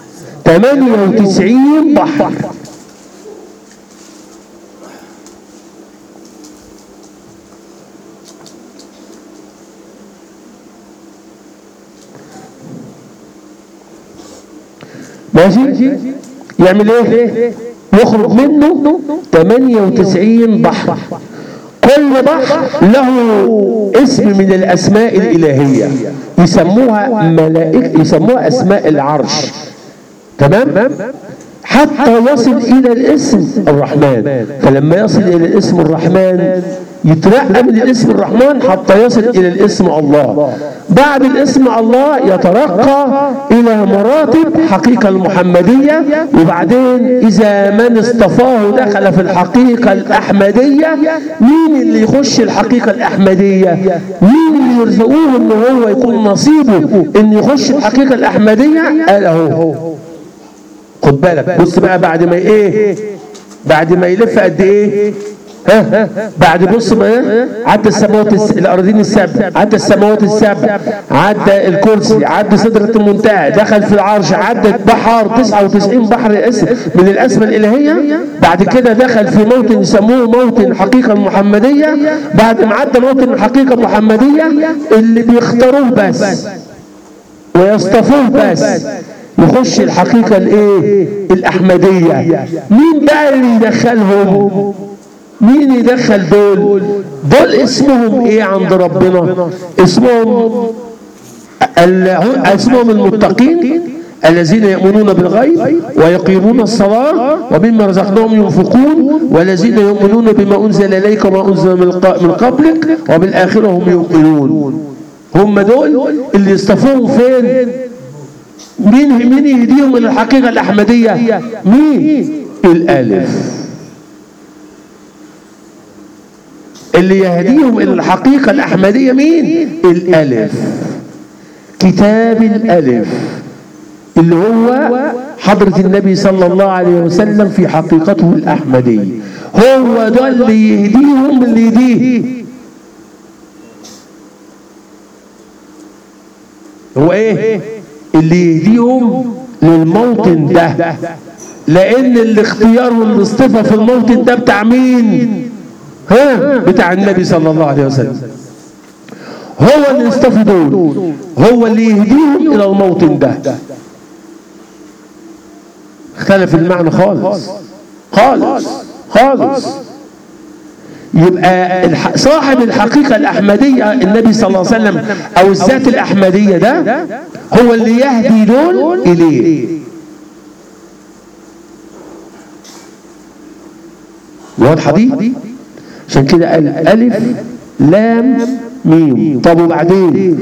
98 بحر ماشي يعمل ايه يخرج منه 98 بحر كل بحر له اسم من الاسماء الالهيه يسموها ملائكه يسموها اسماء العرش تمام حتى يصل الى الاسم الرحمن فلما يصل الى الاسم الرحمن يترقى من الاسم الرحمن حتى يصل الى الاسم الله بعد الاسم الله يترقى الى مراتب حقيقة المحمدية وبعدين اذا من اصطفاه دخل في الحقيقة الاحمدية مين اللي يخش الحقيقة الاحمدية مين اللي يرزقوه ان هو يكون نصيبه ان يخش الحقيقة الاحمدية قال اهو خد بالك بص بقى بعد ما ايه بعد ما يلف قد ايه ها بعد بص بقى عدى السماوات الس... الارضين السبع عدى السماوات السبع عدى الكرسي عدى سدرة المنتهى دخل في العرش عدى بحر 99 بحر اسم من الاسماء الالهيه بعد كده دخل في موطن يسموه موطن الحقيقه المحمديه بعد ما عدى موطن الحقيقه المحمديه اللي بيختاروه بس ويصطفوه بس يخش الحقيقة الايه الاحمدية مين بقى اللي يدخلهم مين يدخل دول دول اسمهم ايه عند ربنا اسمهم اسمهم المتقين الذين يؤمنون بالغيب ويقيمون الصلاة ومما رزقناهم ينفقون والذين يؤمنون بما أنزل إليك وما أنزل من قبلك وبالآخرة هم يؤمنون هم دول اللي يصطفوهم فين مين مين يهديهم الى الحقيقه الاحمديه مين الالف اللي يهديهم الى الحقيقه الاحمديه مين الالف كتاب الالف اللي هو حضرة النبي صلى الله عليه وسلم في حقيقته الأحمدية هو ده اللي يهديهم اللي يهديه هو ايه اللي يهديهم للموطن ده لان الاختيار والاصطفاء في الموطن ده بتاع مين ها بتاع النبي صلى الله عليه وسلم هو اللي اصطفى دول هو اللي يهديهم الى الموطن ده اختلف المعنى خالص خالص خالص يبقى الح... صاحب الحقيقة الأحمدية النبي صلى الله عليه وسلم أو الذات الأحمدية ده هو اللي يهدي دول إليه واضحة دي عشان كده قال ألف لام ميم طب وبعدين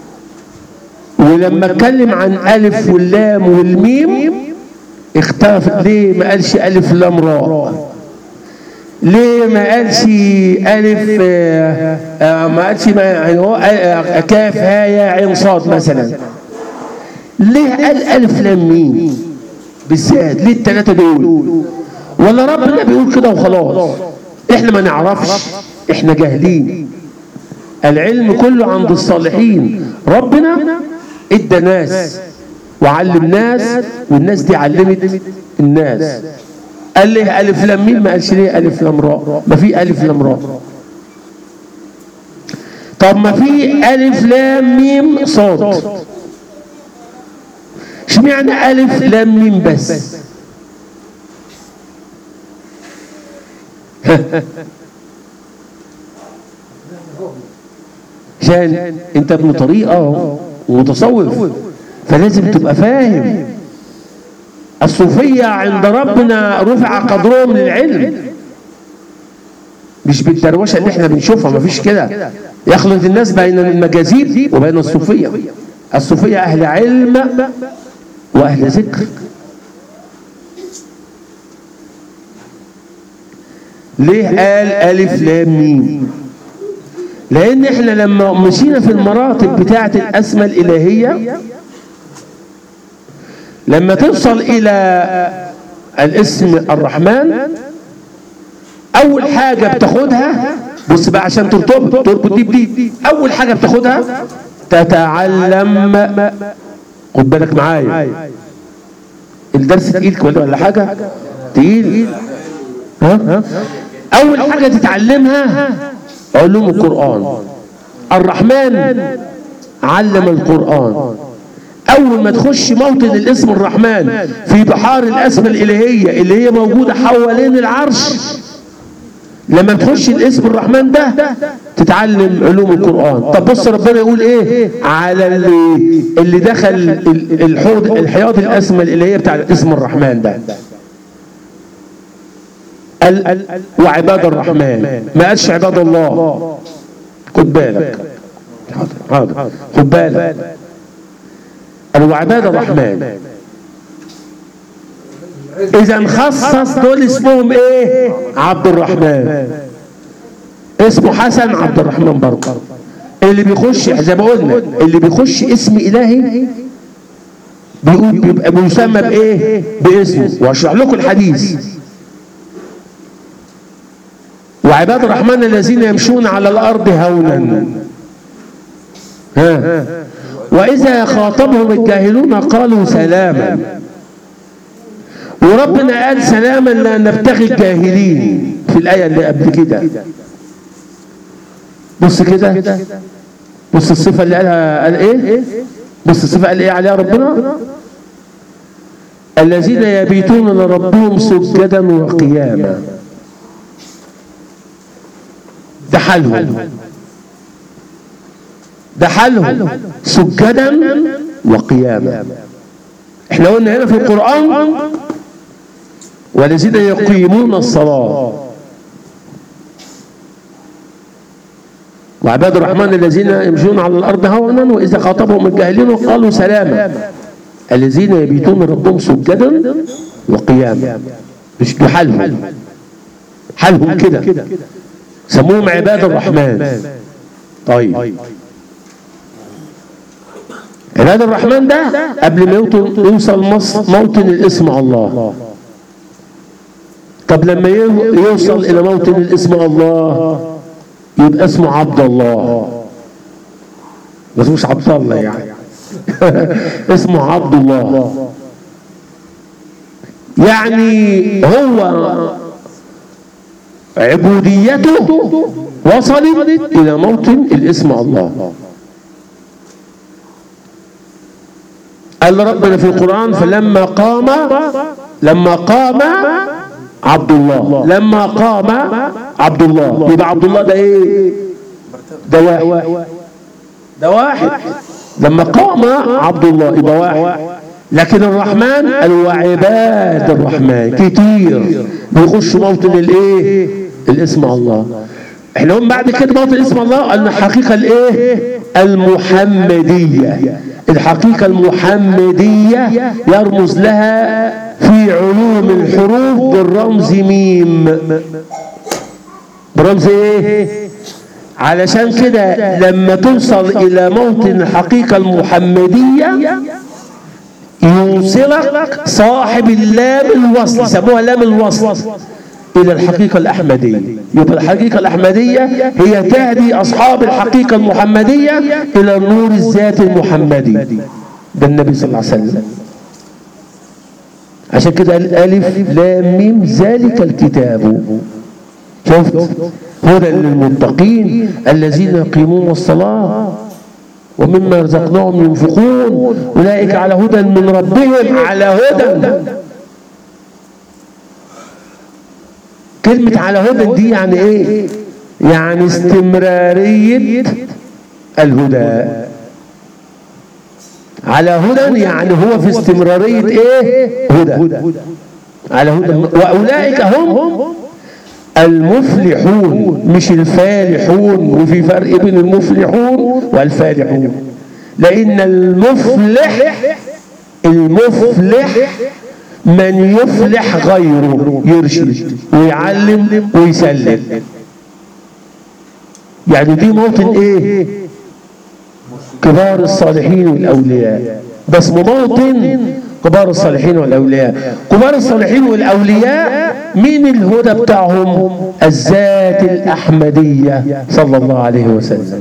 ولما اتكلم عن ألف واللام والميم اختلف ليه ما قالش ألف لام راء ليه ما قالش ألف آه آه ما قالش ما يعني هو آه كاف ها يا عين صاد مثلا ليه قال ألف لام ميم بالذات ليه الثلاثة دول ولا ربنا بيقول كده وخلاص احنا ما نعرفش احنا جاهلين العلم كله عند الصالحين ربنا ادى ناس وعلم ناس والناس دي علمت الناس قال ليه ألف لام ميم ما قالش ليه ألف لام راء ما في ألف لام راء طب ما في ألف لام ميم صاد اشمعنى ألف لام ميم بس عشان انت ابن طريقة ومتصوف فلازم تبقى فاهم الصوفية عند ربنا رفع قدرهم للعلم مش بالدروشة اللي احنا بنشوفها مفيش كده يخلط الناس بين المجازيب وبين الصوفية الصوفية أهل علم وأهل ذكر ليه قال ألف لام ميم لأن احنا لما مشينا في المراتب بتاعة الأسماء الإلهية لما توصل إلى الاسم الرحمن أول حاجة بتاخدها بص بقى عشان ترتبط تربط دي بدي أول حاجة بتاخدها تتعلم خد بالك معايا الدرس تقيل ولا ولا حاجة تقيل ها أول حاجة تتعلمها علوم القرآن الرحمن علم القرآن اول ما تخش موطن الاسم الرحمن في بحار الاسماء الالهيه اللي هي موجوده حوالين العرش لما تخش الاسم الرحمن ده تتعلم علوم القرآن طب بص ربنا يقول ايه على اللي, اللي دخل ال- الحوض الحياض الاسماء الالهيه بتاع الاسم الرحمن ده ال ال وعباد الرحمن ما قالش عباد الله خد بالك حاضر حاضر خد بالك قال وعباد الرحمن اذا خصص دول اسمهم ايه عبد الرحمن اسمه حسن عبد الرحمن برضه اللي بيخش زي ما قلنا اللي بيخش اسم الهي بيقول بيبقى بيسمى بايه باسمه واشرح لكم الحديث وعباد الرحمن الذين يمشون على الارض هونا ها واذا خاطبهم الجاهلون قالوا سلاما وربنا قال سلاما لا نبتغي الجاهلين في الآية اللي قبل كده بص كده بص الصفة اللي قالها قال ايه بص الصفة قال ايه عليها ربنا الذين يبيتون لربهم سجدا وقياما ده حالهم ده حالهم سجدا وقياما احنا قلنا هنا في القرآن والذين يقيمون الصلاة وعباد الرحمن الذين يمشون على الأرض هونا وإذا خاطبهم الجاهلين قالوا سلاما الذين يبيتون ربهم سجدا وقياما مش ده حالهم حالهم كده سموهم عباد الرحمن طيب عباد الرحمن ده قبل ما يوطن- يوصل مص- موطن الاسم الله طب لما ي- يوصل الى موطن الاسم الله يبقى اسمه عبد الله بس مش عبد الله يعني اسمه عبد الله يعني هو عبوديته وصلت الى موطن الاسم الله قال ربنا في القرآن فلما قام لما قام عبد الله لما قام عبد الله يبقى عبد الله ده ايه ده واحد ده واحد لما قام عبد الله يبقى واحد لكن الرحمن قال وعباد الرحمن كتير بيخشوا موطن الايه الاسم الله احنا هم بعد كده موطن اسم الله قالنا الحقيقه الايه المحمديه الحقيقه المحمديه يرمز لها في علوم الحروف بالرمز ميم برمز ايه علشان كده لما توصل الى موطن الحقيقه المحمديه يوصلك صاحب اللام الوصل سموها لام الوصل إلى الحقيقة الأحمدية يبقى الحقيقة الأحمدية هي تهدي أصحاب الحقيقة المحمدية إلى النور الذات المحمدي ده النبي صلى الله عليه وسلم عشان كده قال ألف لام ميم ذلك الكتاب شفت هدى للمتقين الذين يقيمون الصلاة ومما رزقناهم ينفقون أولئك على هدى من ربهم على هدى كلمة على هدى دي يعني ايه يعني استمرارية الهدى على هدى يعني هو في استمرارية ايه هدى على هدى واولئك هم المفلحون مش الفالحون وفي فرق بين المفلحون والفالحون لان المفلح المفلح من يفلح غيره يرشد ويعلم ويسلم يعني دي موطن ايه كبار الصالحين والاولياء ده اسمه موطن كبار الصالحين والاولياء كبار الصالحين والاولياء مين الهدى بتاعهم الذات الاحمديه صلى الله عليه وسلم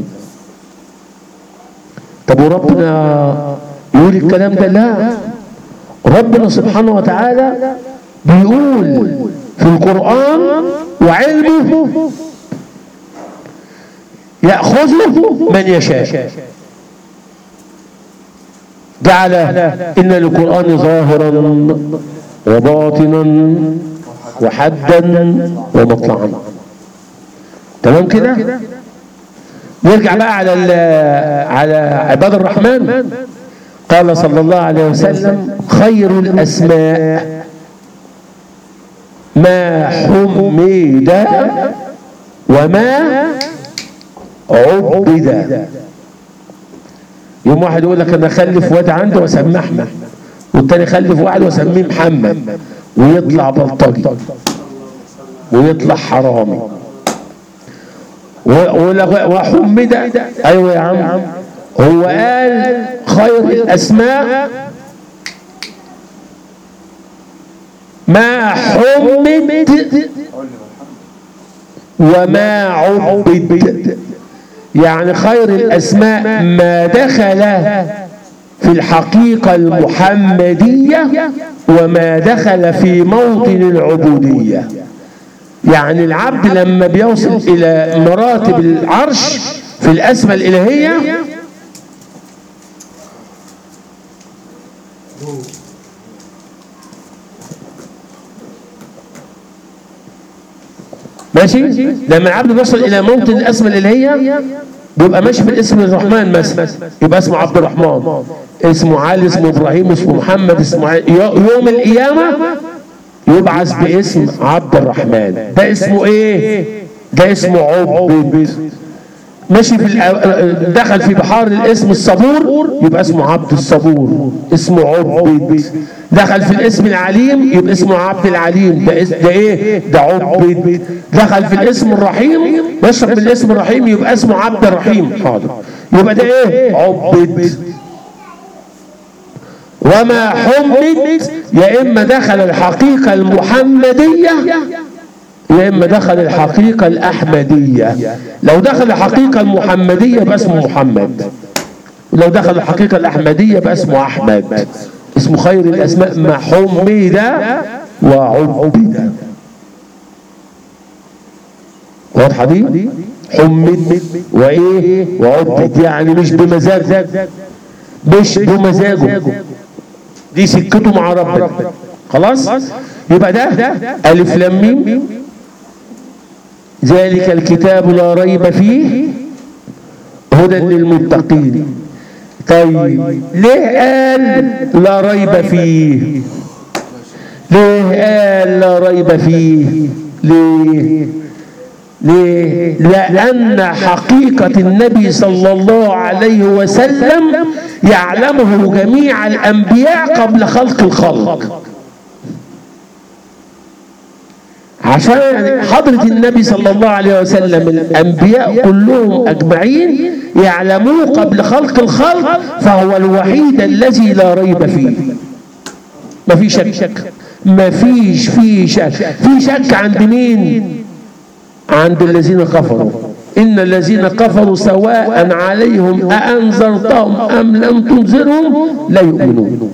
طب وربنا يقول الكلام ده لا ربنا سبحانه وتعالى بيقول في القرآن وعلمه يأخذه من يشاء جعل إن القرآن ظاهرا وباطنا وحدا ومطلعا تمام كده نرجع بقى على على عباد الرحمن قال صلى الله عليه وسلم خير الأسماء ما حمد وما عبد يوم واحد يقول لك انا اخلف واد عنده واسميه احمد والتاني خلف واحد واسميه محمد ويطلع بلطجي ويطلع حرامي وحمد ايوه يا عم هو قال خير الاسماء ما حمد وما عبد يعني خير الأسماء ما دخل في الحقيقة المحمدية وما دخل في موطن العبودية يعني العبد لما بيوصل إلى مراتب العرش في الأسماء الإلهية ماشي لما العبد بيوصل الى موطن الاسماء الالهيه بيبقى ماشي بالاسم الرحمن مثلا يبقى اسمه عبد الرحمن اسمه علي اسمه ابراهيم اسمه محمد اسمه يوم القيامه يبعث باسم عبد الرحمن ده اسمه ايه ده اسمه عبد ماشي في دخل في بحار الاسم الصبور يبقى اسمه عبد الصبور اسمه عبد دخل في الاسم العليم يبقى اسمه عبد العليم ده, ده ايه ده عبد دخل في الاسم الرحيم بشرب بالاسم الرحيم يبقى اسمه عبد الرحيم حاضر يبقى ده ايه عبد وما حمد يا اما دخل الحقيقه المحمديه يا اما دخل الحقيقه الاحمديه لو دخل الحقيقه المحمديه يبقى اسمه محمد لو دخل الحقيقه الاحمديه يبقى اسمه احمد اسمه خير الاسماء ما حمد وعبد واضحه دي حمد وايه وعبد يعني مش بمزاج مش بمزاجه دي سكته مع ربنا خلاص يبقى ده الف لام ميم ذلك الكتاب لا ريب فيه هدى للمتقين طيب ليه قال لا ريب فيه ليه قال لا ريب فيه ليه ليه لأن حقيقة النبي صلى الله عليه وسلم يعلمه جميع الأنبياء قبل خلق الخلق عشان حضرة النبي صلى الله عليه وسلم الأنبياء كلهم أجمعين يعلموه قبل خلق الخلق فهو الوحيد الذي لا ريب فيه ما في شك ما فيش في شك في شك عند مين عند الذين كفروا إن الذين كفروا سواء عليهم أأنذرتهم أم لم تنذرهم لا يؤمنون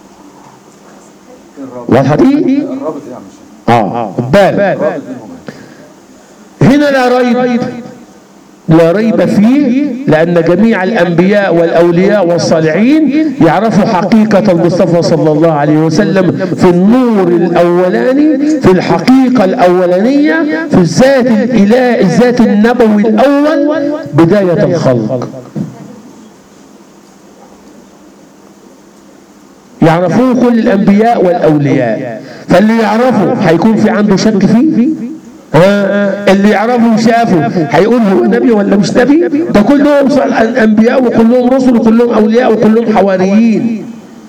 واضحة دي؟ اه بال هنا لا ريب لا ريب فيه لأن جميع الأنبياء والأولياء والصالحين يعرفوا حقيقة المصطفى صلى الله عليه وسلم في النور الأولاني في الحقيقة الأولانية في الذات الإله الذات النبوي الأول بداية الخلق يعرفوه كل الأنبياء والأولياء فاللي يعرفه هيكون في عنده شك فيه ها اللي يعرفه وشافه هيقول هو نبي ولا مش نبي ده كلهم انبياء وكلهم رسل وكلهم اولياء وكلهم حواريين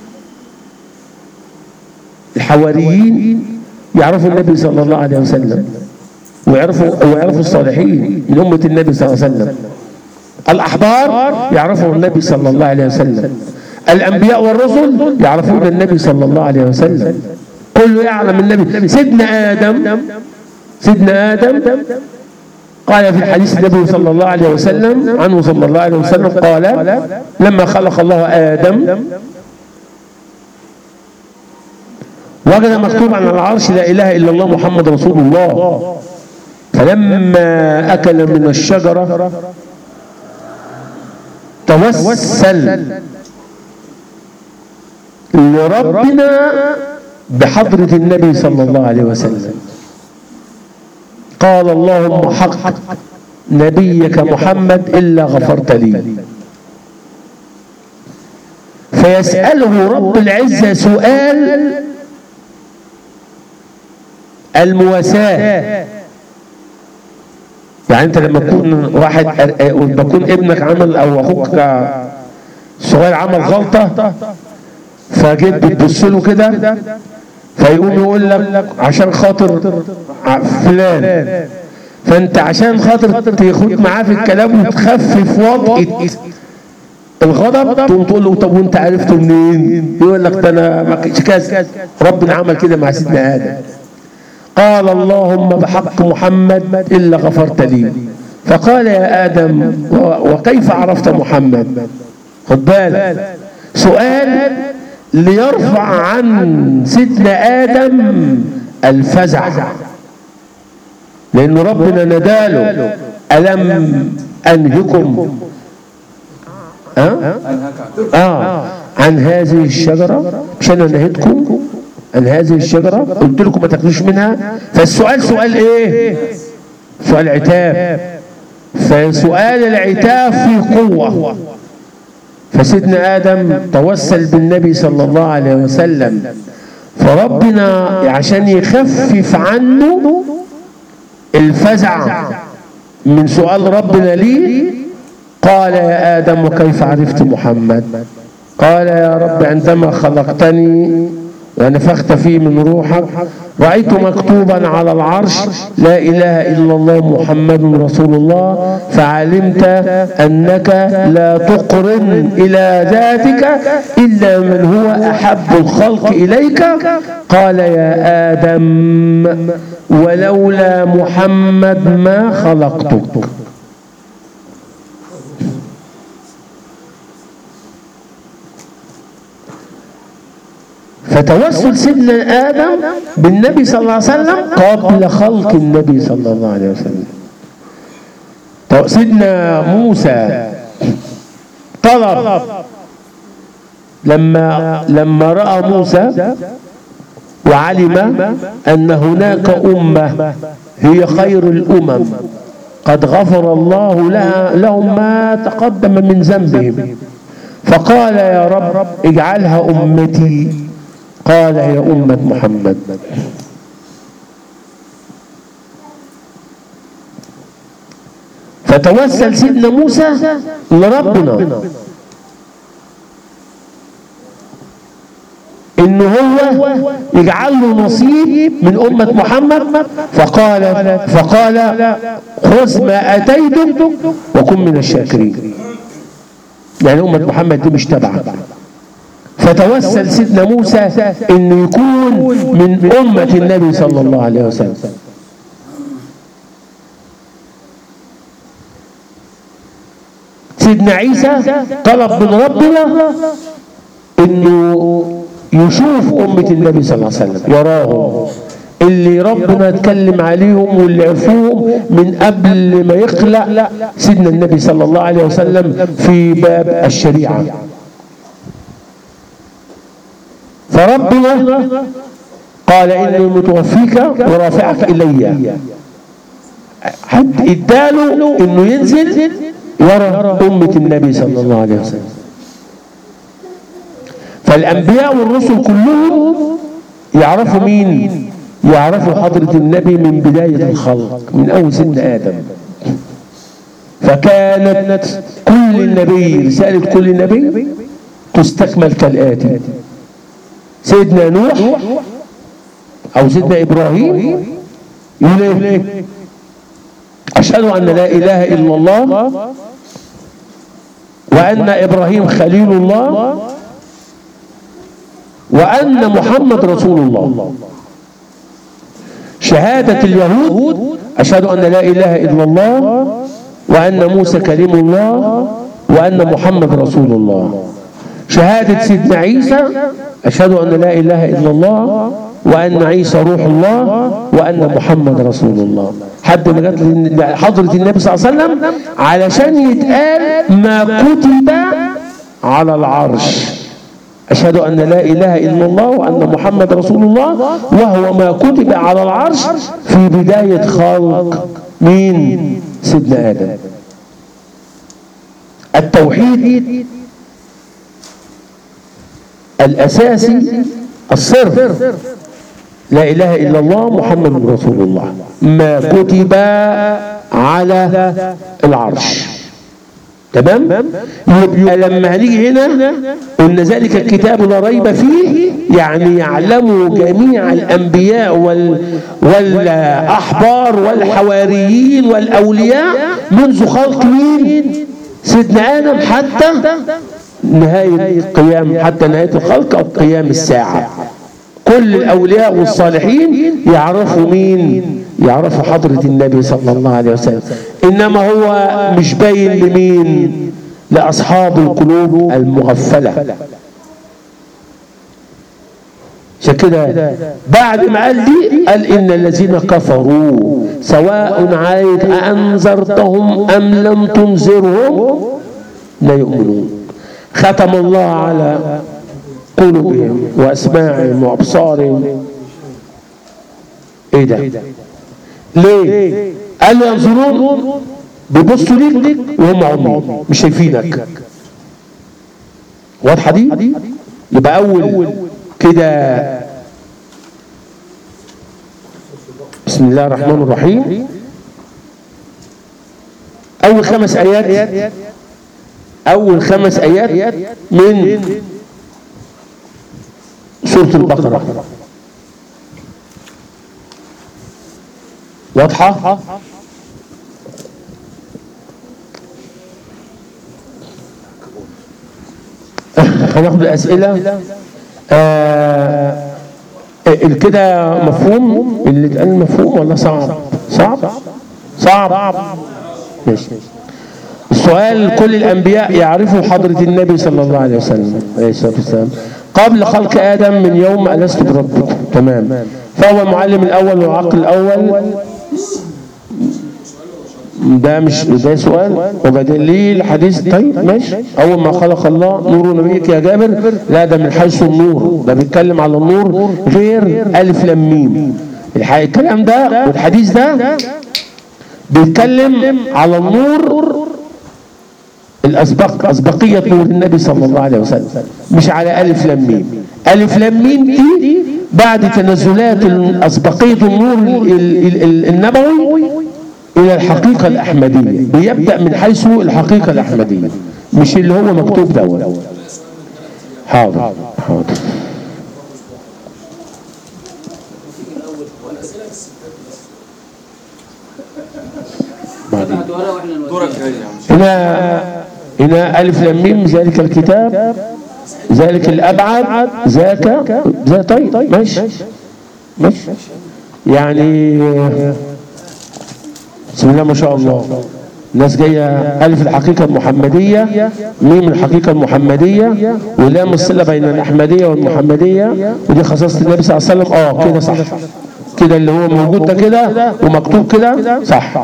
الحواريين يعرفوا النبي صلى الله عليه وسلم ويعرفوا ويعرفوا الصالحين من امه النبي صلى الله عليه وسلم الاحبار يعرفوا النبي صلى الله عليه وسلم الانبياء والرسل يعرفون النبي صلى الله عليه وسلم كله يعلم النبي سيدنا ادم سيدنا آدم قال في الحديث النبي صلى الله عليه وسلم عنه صلى الله عليه وسلم قال لما خلق الله آدم وجد مكتوب على العرش لا إله إلا الله محمد رسول الله فلما أكل من الشجرة توسل لربنا بحضرة النبي صلى الله عليه وسلم قال اللهم حق نبيك محمد إلا غفرت لي فيسأله رب العزة سؤال المواساة يعني انت لما تكون واحد لما يكون ابنك عمل او اخوك صغير عمل غلطة فجيت بتبص له كده فيقوم يقول لك عشان خاطر فلان فانت عشان خاطر تاخد معاه في الكلام وتخفف وطئة الغضب تقوم تقول له طب وانت عرفته منين؟ يقول لك ده انا ما كنتش كذا ربنا عمل كده مع سيدنا ادم قال اللهم بحق محمد الا غفرت لي فقال يا ادم وكيف عرفت محمد؟ خد بالك سؤال ليرفع عن سيدنا ادم الفزع لان ربنا نداله الم انهكم أه؟ آه عن هذه الشجرة مش أنا نهيتكم عن هذه الشجرة قلت لكم ما تاكلوش منها فالسؤال سؤال إيه؟ سؤال عتاب فسؤال العتاب فيه قوة فسيدنا آدم توسل بالنبي صلى الله عليه وسلم فربنا عشان يخفف عنه الفزع من سؤال ربنا ليه قال يا آدم وكيف عرفت محمد قال يا رب عندما خلقتني ونفخت فيه من روحك رأيت مكتوبا على العرش لا إله إلا الله محمد رسول الله فعلمت أنك لا تقرن إلى ذاتك إلا من هو أحب الخلق إليك قال يا آدم ولولا محمد ما خلقتك فتوسل سيدنا آدم بالنبي صلى الله عليه وسلم قبل خلق النبي صلى الله عليه وسلم سيدنا موسى طلب لما لما رأى موسى وعلم أن هناك أمة هي خير الأمم قد غفر الله لها لهم ما تقدم من ذنبهم فقال يا رب اجعلها أمتي قال يا أمة محمد فتوسل سيدنا موسى لربنا ان هو يجعل له نصيب من امه محمد فقال فقال خذ ما اتيتم وكن من الشاكرين يعني امه محمد دي مش تبعك فتوسل سيدنا موسى انه يكون من امه النبي صلى الله عليه وسلم سيدنا عيسى طلب من ربنا انه يشوف امه النبي صلى الله عليه وسلم يراهم اللي ربنا اتكلم عليهم واللي عرفوهم من قبل ما يخلق سيدنا النبي صلى الله عليه وسلم في باب الشريعه فربنا قال اني متوفيك ورافعك الي حد اداله انه ينزل ورا امه النبي صلى الله عليه وسلم فالانبياء والرسل كلهم يعرفوا مين يعرفوا حضرة النبي من بداية الخلق من أول سيدنا آدم فكانت كل النبي رسالة كل نبي تستكمل كالآتي سيدنا نوح أو سيدنا إبراهيم يقول إيه؟ أشهد أن لا إله إلا الله وأن إبراهيم خليل الله وأن محمد رسول الله شهادة اليهود أشهد أن لا إله إلا الله وأن موسى كليم الله وأن محمد رسول الله شهادة سيدنا عيسى أشهد أن لا إله إلا الله وأن عيسى روح الله وأن محمد رسول الله حد ما جت حضرة النبي صلى الله عليه وسلم علشان يتقال ما كتب على العرش أشهد أن لا إله إلا الله وأن محمد رسول الله وهو ما كتب على العرش في بداية خلق مين سيدنا آدم التوحيد الأساسي السر لا إله إلا الله محمد رسول الله ما كتب على العرش تمام يبقى لما هنيجي هنا قلنا ذلك الكتاب لا ريب فيه يعني يعلم جميع الانبياء وال والاحبار والحواريين والاولياء منذ خلق مين سيدنا ادم حتى نهايه القيام حتى نهايه الخلق او قيام الساعه كل الاولياء والصالحين يعرفوا مين يعرفوا حضرة النبي صلى الله عليه وسلم انما هو مش باين لمين لاصحاب القلوب المغفلة عشان كده بعد ما قال دي قال ان الذين كفروا سواء عليك انذرتهم ام لم تنذرهم لا يؤمنون ختم الله على قلوبهم واسماعهم وابصارهم ايه ده ليه قال ينظرون بيبصوا ليك وهم عمي مش شايفينك واضحه دي يبقى اول كده بسم الله الرحمن الرحيم اول خمس ايات اول خمس ايات من سورة البقرة واضحة هناخد الأسئلة آه كده مفهوم اللي اتقال مفهوم ولا صعب صعب صعب ماشي السؤال كل الأنبياء يعرفوا حضرة النبي صلى الله عليه وسلم عليه الصلاة والسلام قبل خلق آدم من يوم ألست بربكم تمام فهو المعلم الأول والعقل الأول ده مش ده سؤال وبعدين ليه الحديث طيب ماشي اول ما خلق الله نور نبيك يا جابر لا ده من حيث النور ده بيتكلم على النور غير الف لام ميم الكلام ده والحديث ده بيتكلم على النور الأسبق أسبقية نور النبي صلى الله عليه وسلم مش على ألف لام ميم ألف لام ميم دي بعد تنزلات أسبقية النور النبوي إلى الحقيقة الأحمدية بيبدأ من حيث الحقيقة الأحمدية مش اللي هو مكتوب دوت حاضر حاضر بعدين هنا هنا ألف لام ميم ذلك الكتاب ذلك الأبعد ذاك ذا طيب ماشي ماشي يعني بسم الله ما شاء الله الناس جاية ألف الحقيقة المحمدية ميم الحقيقة المحمدية ولام الصلة بين الأحمدية والمحمدية ودي خصائص النبي صلى الله عليه وسلم اه كده صح كده اللي هو موجود ده كده ومكتوب كده صح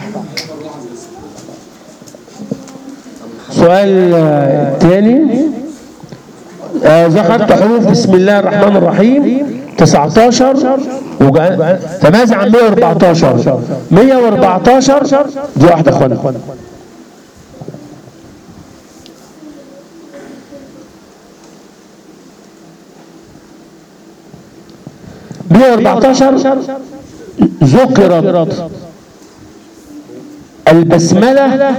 السؤال الثاني آه ذكرت حروف بسم الله الرحمن الرحيم 19 وجا... تمازع عن 114 114 دي واحده اخوانا مية واربعتاشر ذكرت البسملة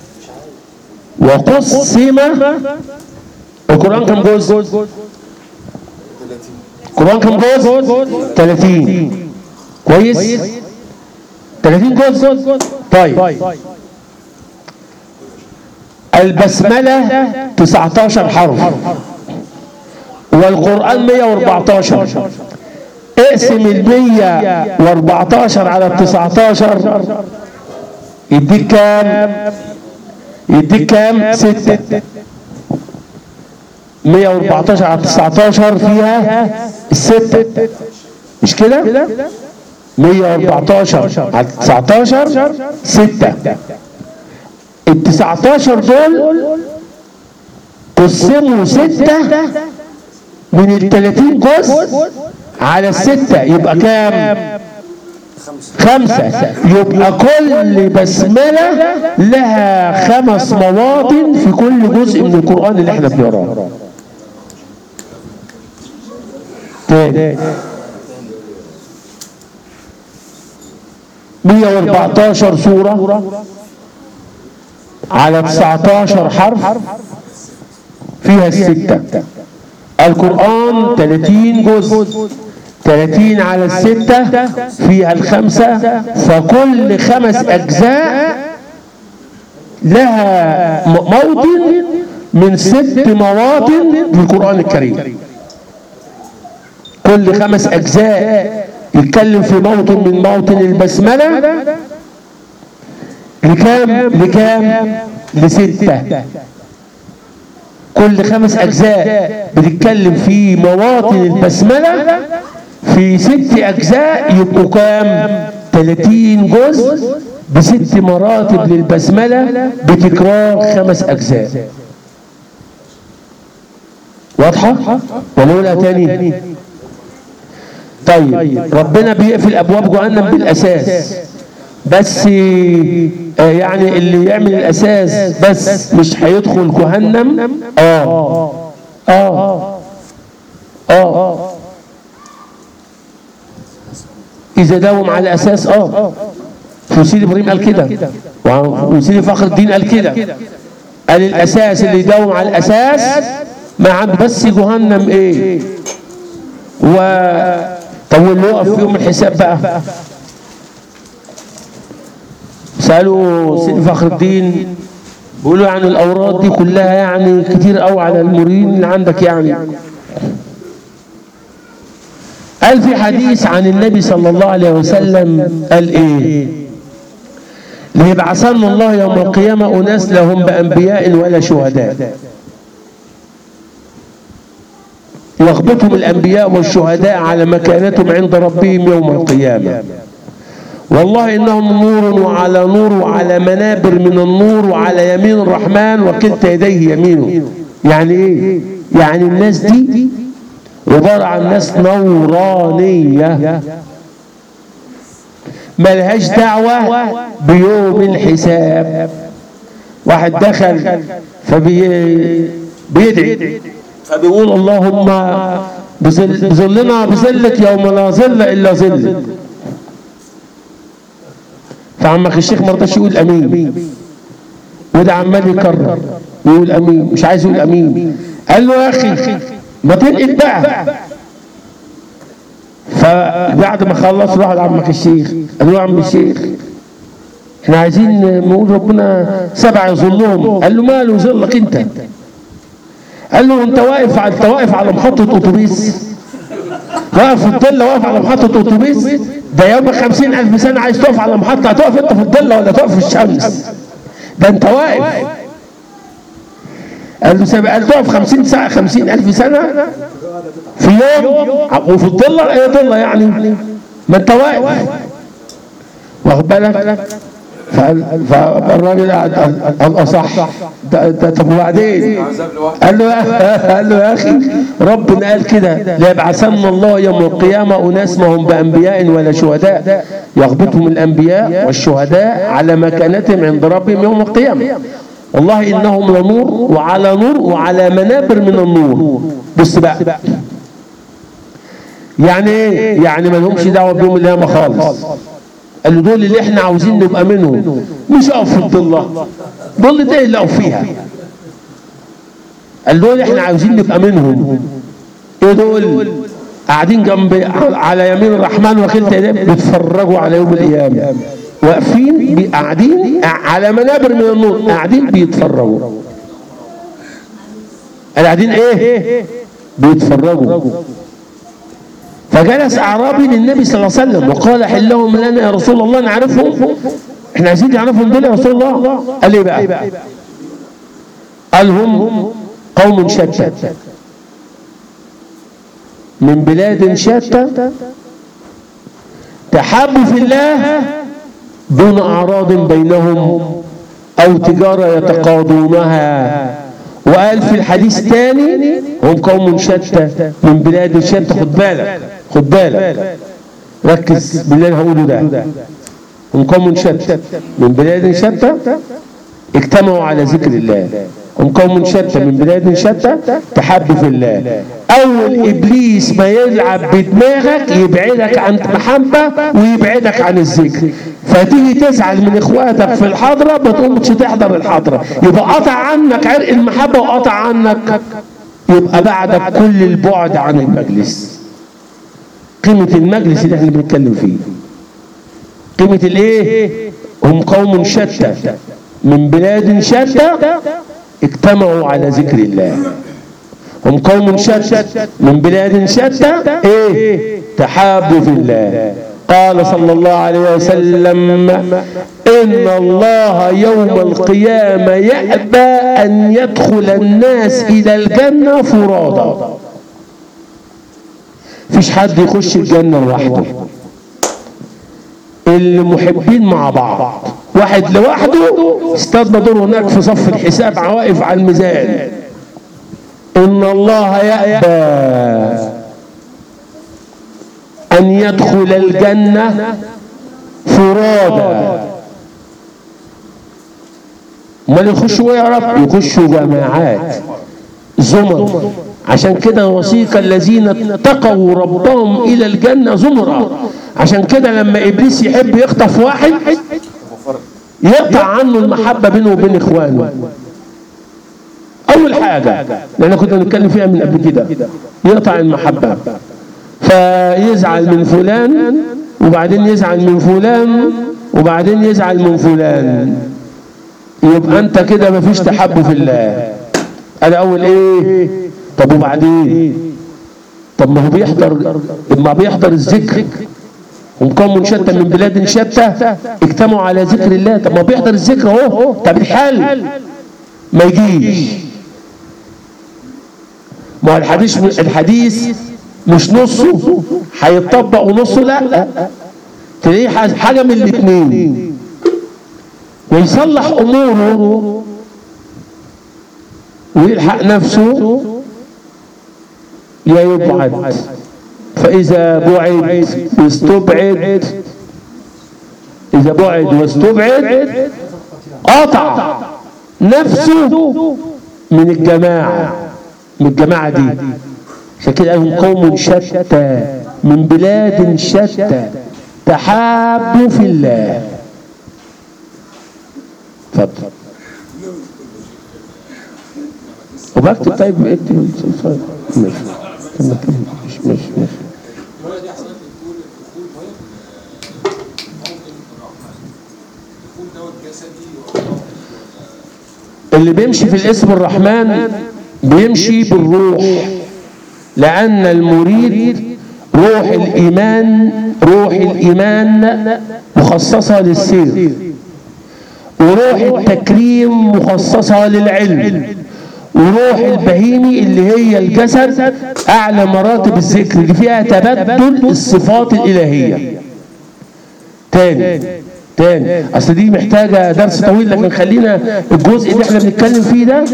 وقسم القرآن كم جزء؟ القرآن كم جزء؟ 30 كويس؟ 30 جزء؟ طيب البسملة 19 حرف والقرآن 114 اقسم ال 114 على ال 19 يديك كام؟ يديك كام؟ 6 114 على 19 فيها الستة مش كده 114 على 19 ستة ال 19 دول قسموا ستة من ال 30 جزء على الستة يبقى كام؟ خمسة يبقى كل بسملة لها خمس مواطن في كل جزء من القرآن اللي احنا بنقراه تاني 114 سورة على 19 حرف فيها الستة القرآن 30 جزء 30 على الستة فيها الخمسة فكل خمس أجزاء لها م- موطن من ست مواطن للقرآن الكريم كل خمس أجزاء يتكلم في موطن من موطن البسملة لكام لكام لستة كل خمس أجزاء بتتكلم في مواطن البسملة في ست أجزاء يبقوا كام 30 جزء بست مراتب للبسملة بتكرار خمس أجزاء واضحة؟ ونقولها تاني طيب ربنا بيقفل أبواب جهنم بالأساس بس آه، يعني اللي يعمل الأساس بس مش هيدخل جهنم آه آه آه إذا داوم على أساس آه وسيدي إبراهيم قال كده وسيدي فخر الدين قال كده قال الأساس اللي يداوم على الأساس ما عنده بس جهنم إيه و طب واللي يقف في يوم الحساب بقى سألوا سيدي فخر الدين بيقولوا يعني الأوراد دي كلها يعني كتير قوي على المريد اللي عندك يعني قال في حديث عن النبي صلى الله عليه وسلم قال ايه ليبعثن الله يوم القيامة أناس لهم بأنبياء ولا شهداء يغبطهم الأنبياء والشهداء على مكانتهم عند ربهم يوم القيامة والله إنهم نور وعلى نور وعلى منابر من النور وعلى يمين الرحمن وكلتا يديه يمينه يعني إيه؟ يعني الناس دي عبارة عن ناس نورانية ملهاش دعوة بيوم الحساب واحد دخل فبيدعي فبيقول اللهم بظل بظلنا بظلك يوم لا ظل الا ظلك فعمك الشيخ ما رضاش يقول امين وده عمال يكرر يقول امين مش عايز يقول امين قال له يا اخي ما تنقل بقى فبعد ما خلص راح لعمك الشيخ قال له يا عم الشيخ احنا عايزين نقول ربنا سبع يظلهم قال له ماله يظلك انت قال له انت واقف على انت واقف على محطة اتوبيس واقف في الضلة واقف على محطة اتوبيس ده يوم خمسين ألف سنة عايز تقف على محطة هتقف انت في الضلة ولا تقف في الشمس ده انت واقف قال له سبع قال تقف خمسين ساعة خمسين ألف سنة في يوم وفي الضلة ايه ضلة يعني ما انت واقف واخد بالك فقال- فالراجل قعد قال- قال اصح ده- ده- طب وبعدين قال له قال له يا اخي ربنا قال كده ليبعثن الله يوم القيامه اناس ما هم بانبياء ولا شهداء يغبطهم الانبياء والشهداء على مكانتهم عند ربهم يوم القيامه والله انهم لنور وعلى نور وعلى منابر من النور بص بقى يعني ايه يعني ما لهمش دعوه بيوم القيامه خالص قال له دول اللي احنا عاوزين نبقى منهم مش اقف في الضله ضل ده اللي اقف فيها قال دول احنا عاوزين نبقى منهم ايه دول قاعدين جنب على يمين الرحمن وكلتا يديه بيتفرجوا على يوم القيامه واقفين بي- قاعدين على منابر من النور قاعدين بيتفرجوا قاعدين ايه بيتفرجوا فجلس اعرابي للنبي صلى الله عليه وسلم وقال حلهم لنا يا رسول الله نعرفهم احنا عايزين نعرفهم دول يا رسول الله قال ايه بقى قال هم قوم شتى من بلاد شتى تحابوا في الله دون اعراض بينهم او تجاره يتقاضونها وقال في الحديث الثاني هم قوم شتى من بلاد شتى خد بالك خد بالك ركز باللي انا هقوله ده هم قوم شتى من بلاد شتى اجتمعوا على ذكر الله هم قوم شتى من بلاد شتى تحبوا في الله اول ابليس ما يلعب بدماغك يبعدك عن المحبه ويبعدك عن الذكر فتيجي تزعل من اخواتك في الحضره ما تقومش تحضر الحضره يبقى قطع عنك عرق المحبه وقطع عنك يبقى بعدك كل البعد عن المجلس قيمه المجلس اللي احنا بنتكلم فيه قيمه الايه هم قوم شتى من بلاد شتى اجتمعوا على ذكر الله هم قوم شتى من بلاد شتى ايه تحابوا في الله قال صلى الله عليه وسلم ان الله يوم القيامه يأبى ان يدخل الناس الى الجنه فرادا فيش حد يخش الجنه لوحده المحبين مع بعض واحد لوحده استنى دور هناك في صف الحساب واقف على الميزان ان الله يأبى ان يدخل الجنة فرادا امال يخشوا يا رب يخشوا جماعات زمر عشان كده وسيق الذين اتقوا ربهم الى الجنه زمرا عشان كده لما ابليس يحب يخطف واحد يقطع عنه المحبه بينه وبين اخوانه اول حاجه لان كنا بنتكلم فيها من قبل كده يقطع المحبه فيزعل من فلان وبعدين يزعل من فلان وبعدين يزعل من فلان يبقى انت كده مفيش تحب في الله انا اول ايه طب وبعدين طب ما هو بيحضر ما بيحضر الذكر هم قوم شتى من بلاد شتى اجتمعوا على ذكر الله طب ما بيحضر الذكر اهو طب الحل ما يجيش ما هو الحديث الحديث مش نصه هيتطبق ونصه لا تلاقيه حاجه من الاثنين ويصلح اموره ويلحق نفسه يا يبعد فإذا بعد واستبعد إذا بعد واستبعد قطع نفسه من الجماعة من الجماعة دي عشان كده هم قوم شتى من بلاد شتى تحابوا في الله اتفضل وبكتب طيب اكتب ماشي كمل كمل ماشي ماشي ماشي اللي بيمشي في الاسم الرحمن بيمشي بالروح لأن المريد روح الإيمان روح الإيمان مخصصة للسير وروح التكريم مخصصة للعلم وروح البهيمي اللي هي الجسد أعلى مراتب الذكر اللي فيها تبدل الصفات الإلهية تاني تاني أصل دي محتاجة درس طويل لكن خلينا الجزء اللي احنا بنتكلم فيه ده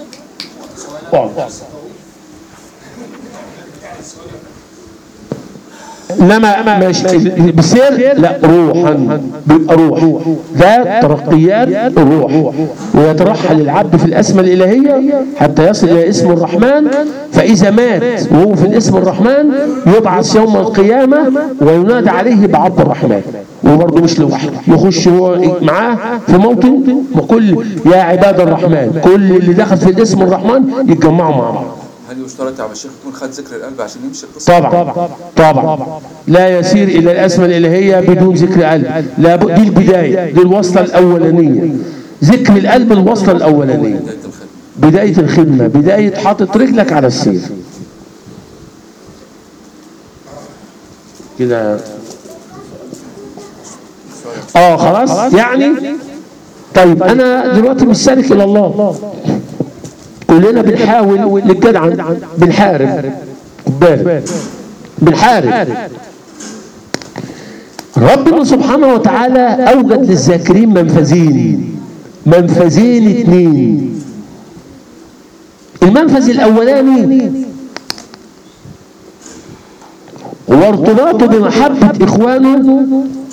لما مش بسير لا روحا بيبقى روح ده ترقيات الروح ويترحل العبد في الاسماء الالهيه حتى يصل الى اسم الرحمن فاذا مات وهو في الاسم الرحمن يبعث يوم القيامه وينادى عليه بعبد الرحمن وبرضه مش لوحده يخش هو معاه في موطن وكل يا عباد الرحمن كل اللي دخل في الاسم الرحمن يتجمعوا مع بعض هل يشترط يا الشيخ يكون خد ذكر القلب عشان يمشي القصه؟ طبعا طبعا لا يسير الى الاسماء الالهيه بدون ذكر قلب لا ب... دي البدايه دي الوصله الاولانيه ذكر القلب الوصله الاولانيه بدايه بدايه الخدمه الخدمه بدايه حاطط رجلك على السير كده اه خلاص يعني طيب انا دلوقتي مش سالك الى الله كلنا بنحاول للجدع بنحارب خد بالك بنحارب ربنا سبحانه وتعالى اوجد للذاكرين منفذين منفذين اتنين المنفذ الاولاني هو ارتباطه بمحبة إخوانه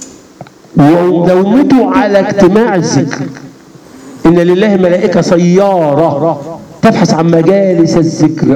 ودومته على اجتماع الذكر إن لله ملائكة سيارة تبحث عن مجالس الذكر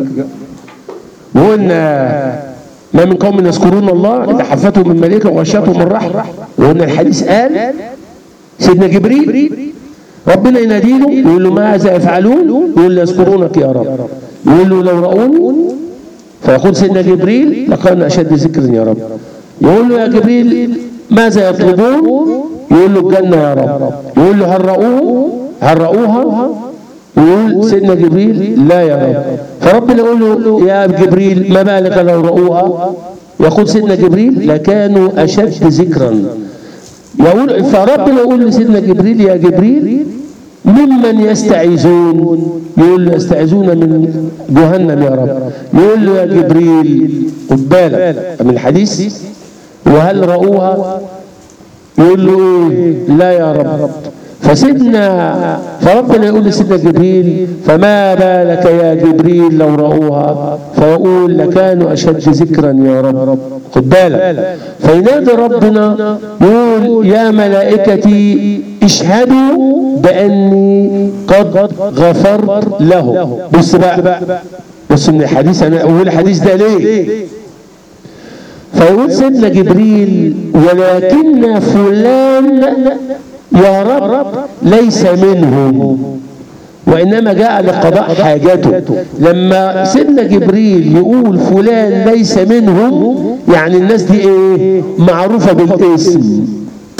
وقلنا ما من قوم يذكرون الله إلا حفتهم من ملائكة وغشيتهم الرحمة وقلنا الحديث قال سيدنا جبريل ربنا يناديله يقول له ماذا يفعلون يقول له يذكرونك يا رب يقول له لو رأوني فيقول سيدنا جبريل لكان أشد ذكرا يا رب يقول له يا جبريل ماذا يطلبون يقول له الجنة يا رب يقول له هل رأوه هل رأوها يقول سيدنا جبريل لا يا رب فربنا يقول له يا جبريل ما بالك لو رأوها يقول سيدنا جبريل لكانوا أشد ذكرا يقول فربنا يقول لسيدنا جبريل يا جبريل ممن يستعيذون يقول له يستعيذون من جهنم يا رب يقول له يا جبريل خد بالك من الحديث وهل رأوها يقول له ايه لا يا رب فسيدنا فربنا يقول لسيدنا جبريل فما بالك يا جبريل لو رأوها فيقول لكانوا أشد ذكرا يا رب خد بالك فينادي ربنا يقول يا ملائكتي اشهدوا بأني قد غفرت له بص بقى بص من الحديث أنا أقول الحديث ده ليه فيقول سيدنا جبريل ولكن فلان يا رب ليس منهم وإنما جاء لقضاء حاجته لما سيدنا جبريل يقول فلان ليس منهم يعني الناس دي ايه معروفة بالاسم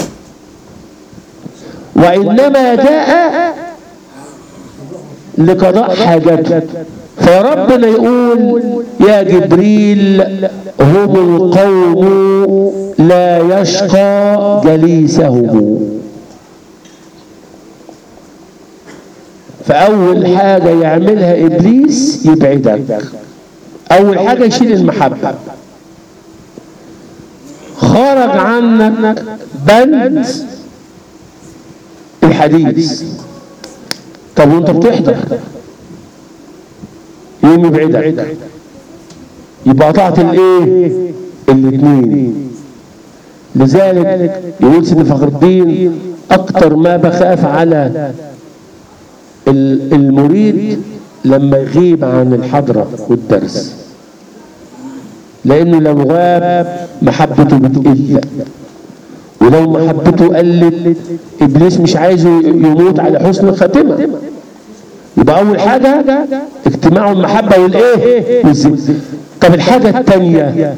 وإنما جاء لقضاء حاجته فربنا يقول يا جبريل هم القوم لا يشقى جليسهم فأول حاجة يعملها إبليس يبعدك أول حاجة يشيل المحبة خرج عنك بند الحديث طب وانت بتحضر يوم يبعدك يبقى قطعت الايه الاثنين لذلك يقول سيدنا فخر الدين اكتر ما بخاف على المريد لما يغيب عن الحضرة والدرس لأنه لو غاب محبته بتقل ولو محبته قلت إبليس مش عايزه يموت على حسن الخاتمة يبقى أول حاجة اجتماع المحبة والإيه والذكر طب الحاجة الثانية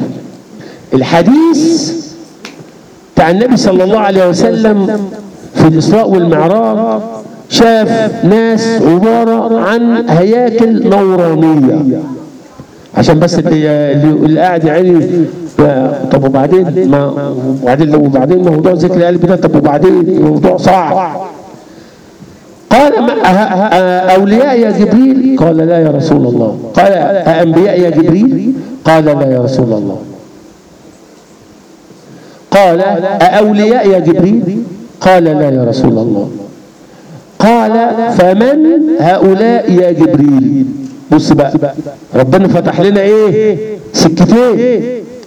الحديث بتاع النبي صلى الله عليه وسلم في الإسراء والمعراج شاف ناس عبارة عن هياكل نورانية عشان بس اللي, اللي قاعد يعني طب وبعدين ما وبعدين لو وبعدين موضوع ذكر القلب ده طب وبعدين موضوع صعب قال أولياء يا جبريل قال لا يا رسول الله قال أنبياء يا جبريل قال لا يا رسول الله قال أولياء يا جبريل قال لا يا رسول الله قال فمن هؤلاء يا جبريل بص بقى ربنا فتح لنا ايه سكتين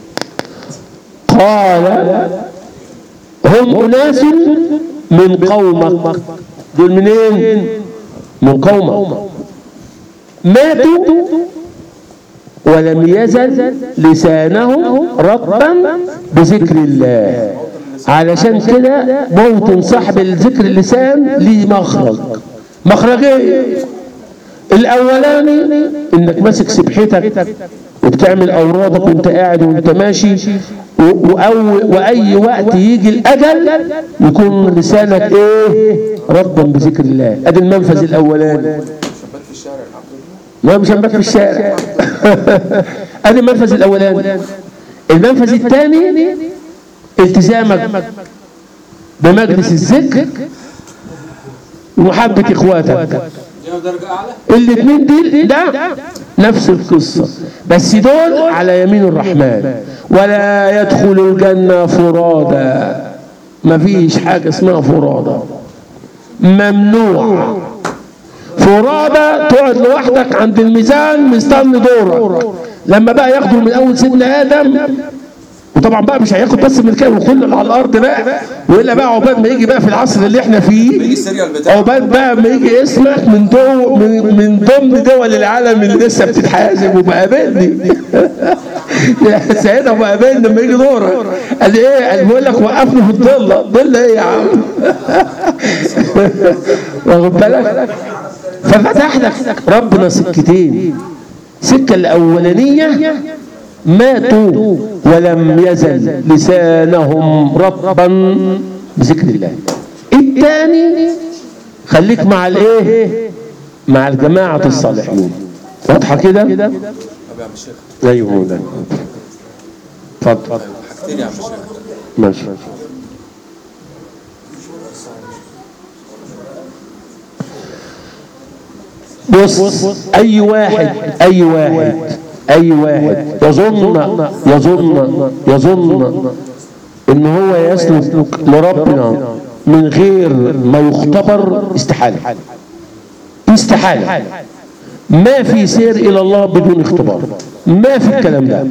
قال هم اناس من قومك دول منين من قومك ماتوا ولم يزل لسانهم رطبا بذكر الله علشان كده موطن صاحب الذكر اللسان ليه مخرج مخرجين الاولاني انك ماسك سبحتك وبتعمل اورادك وانت قاعد وانت ماشي واي وقت يجي الاجل يكون لسانك ايه ربا بذكر الله ادي المنفذ الاولاني شبات في الشارع الحمد لله ما مش هنبات في الشارع ادي المنفذ الاولاني المنفذ الثاني التزامك بمجلس الذكر ومحبة اخواتك دي درجة أعلى الاثنين دي ده نفس القصة بس دول على يمين الرحمن ولا يدخل الجنة فرادا مفيش حاجة اسمها فرادى ممنوع فرادى تقعد لوحدك عند الميزان مستني دورك لما بقى ياخدوا من اول سيدنا ادم وطبعا بقى مش هياخد بس من كده وكل اللي على الارض بقى والا بقى عقبال ما يجي بقى في العصر اللي احنا بيجي فيه السيريال بتاعه عقبال بقى ما يجي اسمك من دو من, من ضمن دول العالم اللي لسه بتتحاسب وبقابلني يا سيد ابو قابلني لما يجي دورك قال ايه؟ قال بقول لك وقفني في الضله الضله ايه يا عم؟ واخد بالك؟ ففتح لك ربنا سكتين سكه الاولانيه ماتوا ولم يزل لسانهم رطبا بذكر الله الثاني خليك مع الايه مع الجماعة الصالحين واضحة كده طب يا عم الشيخ ايوه مولانا اتفضل حاجتين يا عم الشيخ ماشي بص اي واحد اي واحد اي واحد يظن يظن يظن ان هو يسلك لربنا من غير ما يختبر استحاله استحاله ما في سير الى الله بدون اختبار ما في الكلام ده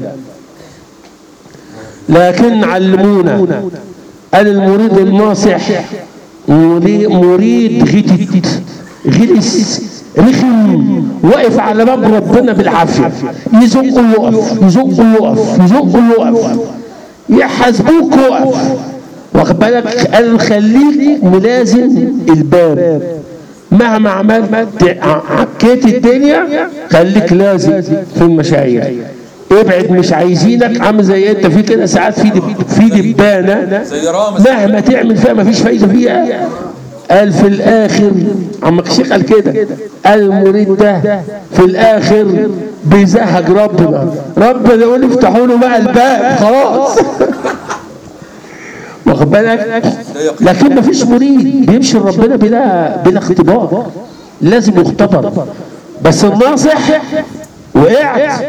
لكن علمونا قال المريد الناصح مري- مريد غتت غلس رخم واقف على باب ربنا بالعافيه يزق يقف يزق يقف يزق يقف يحاسبوك وقف واخد بالك قال خليك ملازم الباب مهما عملت ع- عكيت الدنيا خليك لازم في المشايخ ابعد مش عايزينك عامل زي انت في كده ساعات في دب في دبانه زي رامز مهما تعمل فيها مفيش فايده فيها قال في الاخر عمك الشيخ قال كده قال المريد ده في الاخر بيزهج ربنا ربنا يقول افتحوا له بقى الباب خلاص واخد بالك لكن مفيش مريد بيمشي لربنا بلا بلا اختبار لازم يختبر بس الناصح وقعت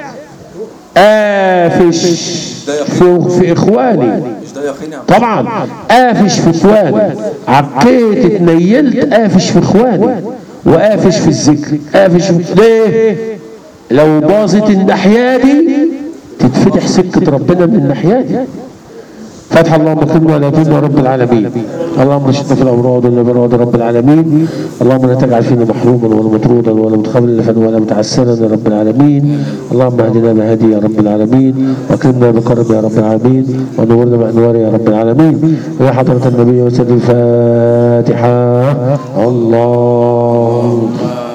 قافش في, في اخواني مش ده يقين يا عم طبعا قافش في اخواني عكيت اتنيلت قافش في اخواني وقافش في الذكر قافش في ليه لو باظت الناحيه دي تتفتح سكه ربنا من الناحيه دي فتح اللهم كن ولا يكون يا رب العالمين اللهم اشفنا في الامراض والامراض رب العالمين اللهم لا تجعل فينا محروما ولا مطرودا ولا متخلفا ولا متعسرا يا رب العالمين اللهم اهدنا بهدي يا رب العالمين واكرمنا بكرم يا رب العالمين ونورنا بانوار يا رب العالمين ويا حضره النبي وسلم الفاتحه اللهم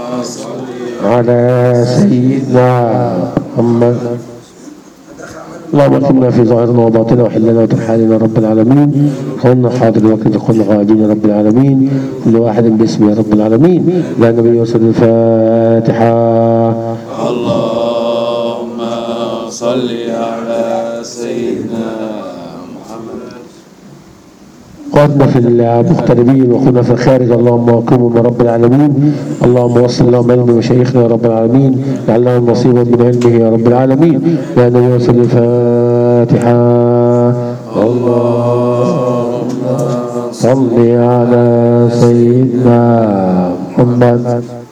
على سيدنا محمد اللهم اكرمنا في ظاهرنا وباطننا وحلنا وترحالنا رب العالمين كنا حاضر وكذا كنا غائبين يا رب العالمين كل واحد باسم يا رب العالمين لا نبي وسلم الفاتحه اللهم صل على سيدنا محمد قادنا في المغتربين وخنا في الخارج اللهم واكرمهم يا رب العالمين اللهم وصل لهم علم مشايخنا يا رب العالمين لعلهم نصيبا من علمه يا رب العالمين يا نبي وسلم الفاتحه اللهم صل على سيدنا محمد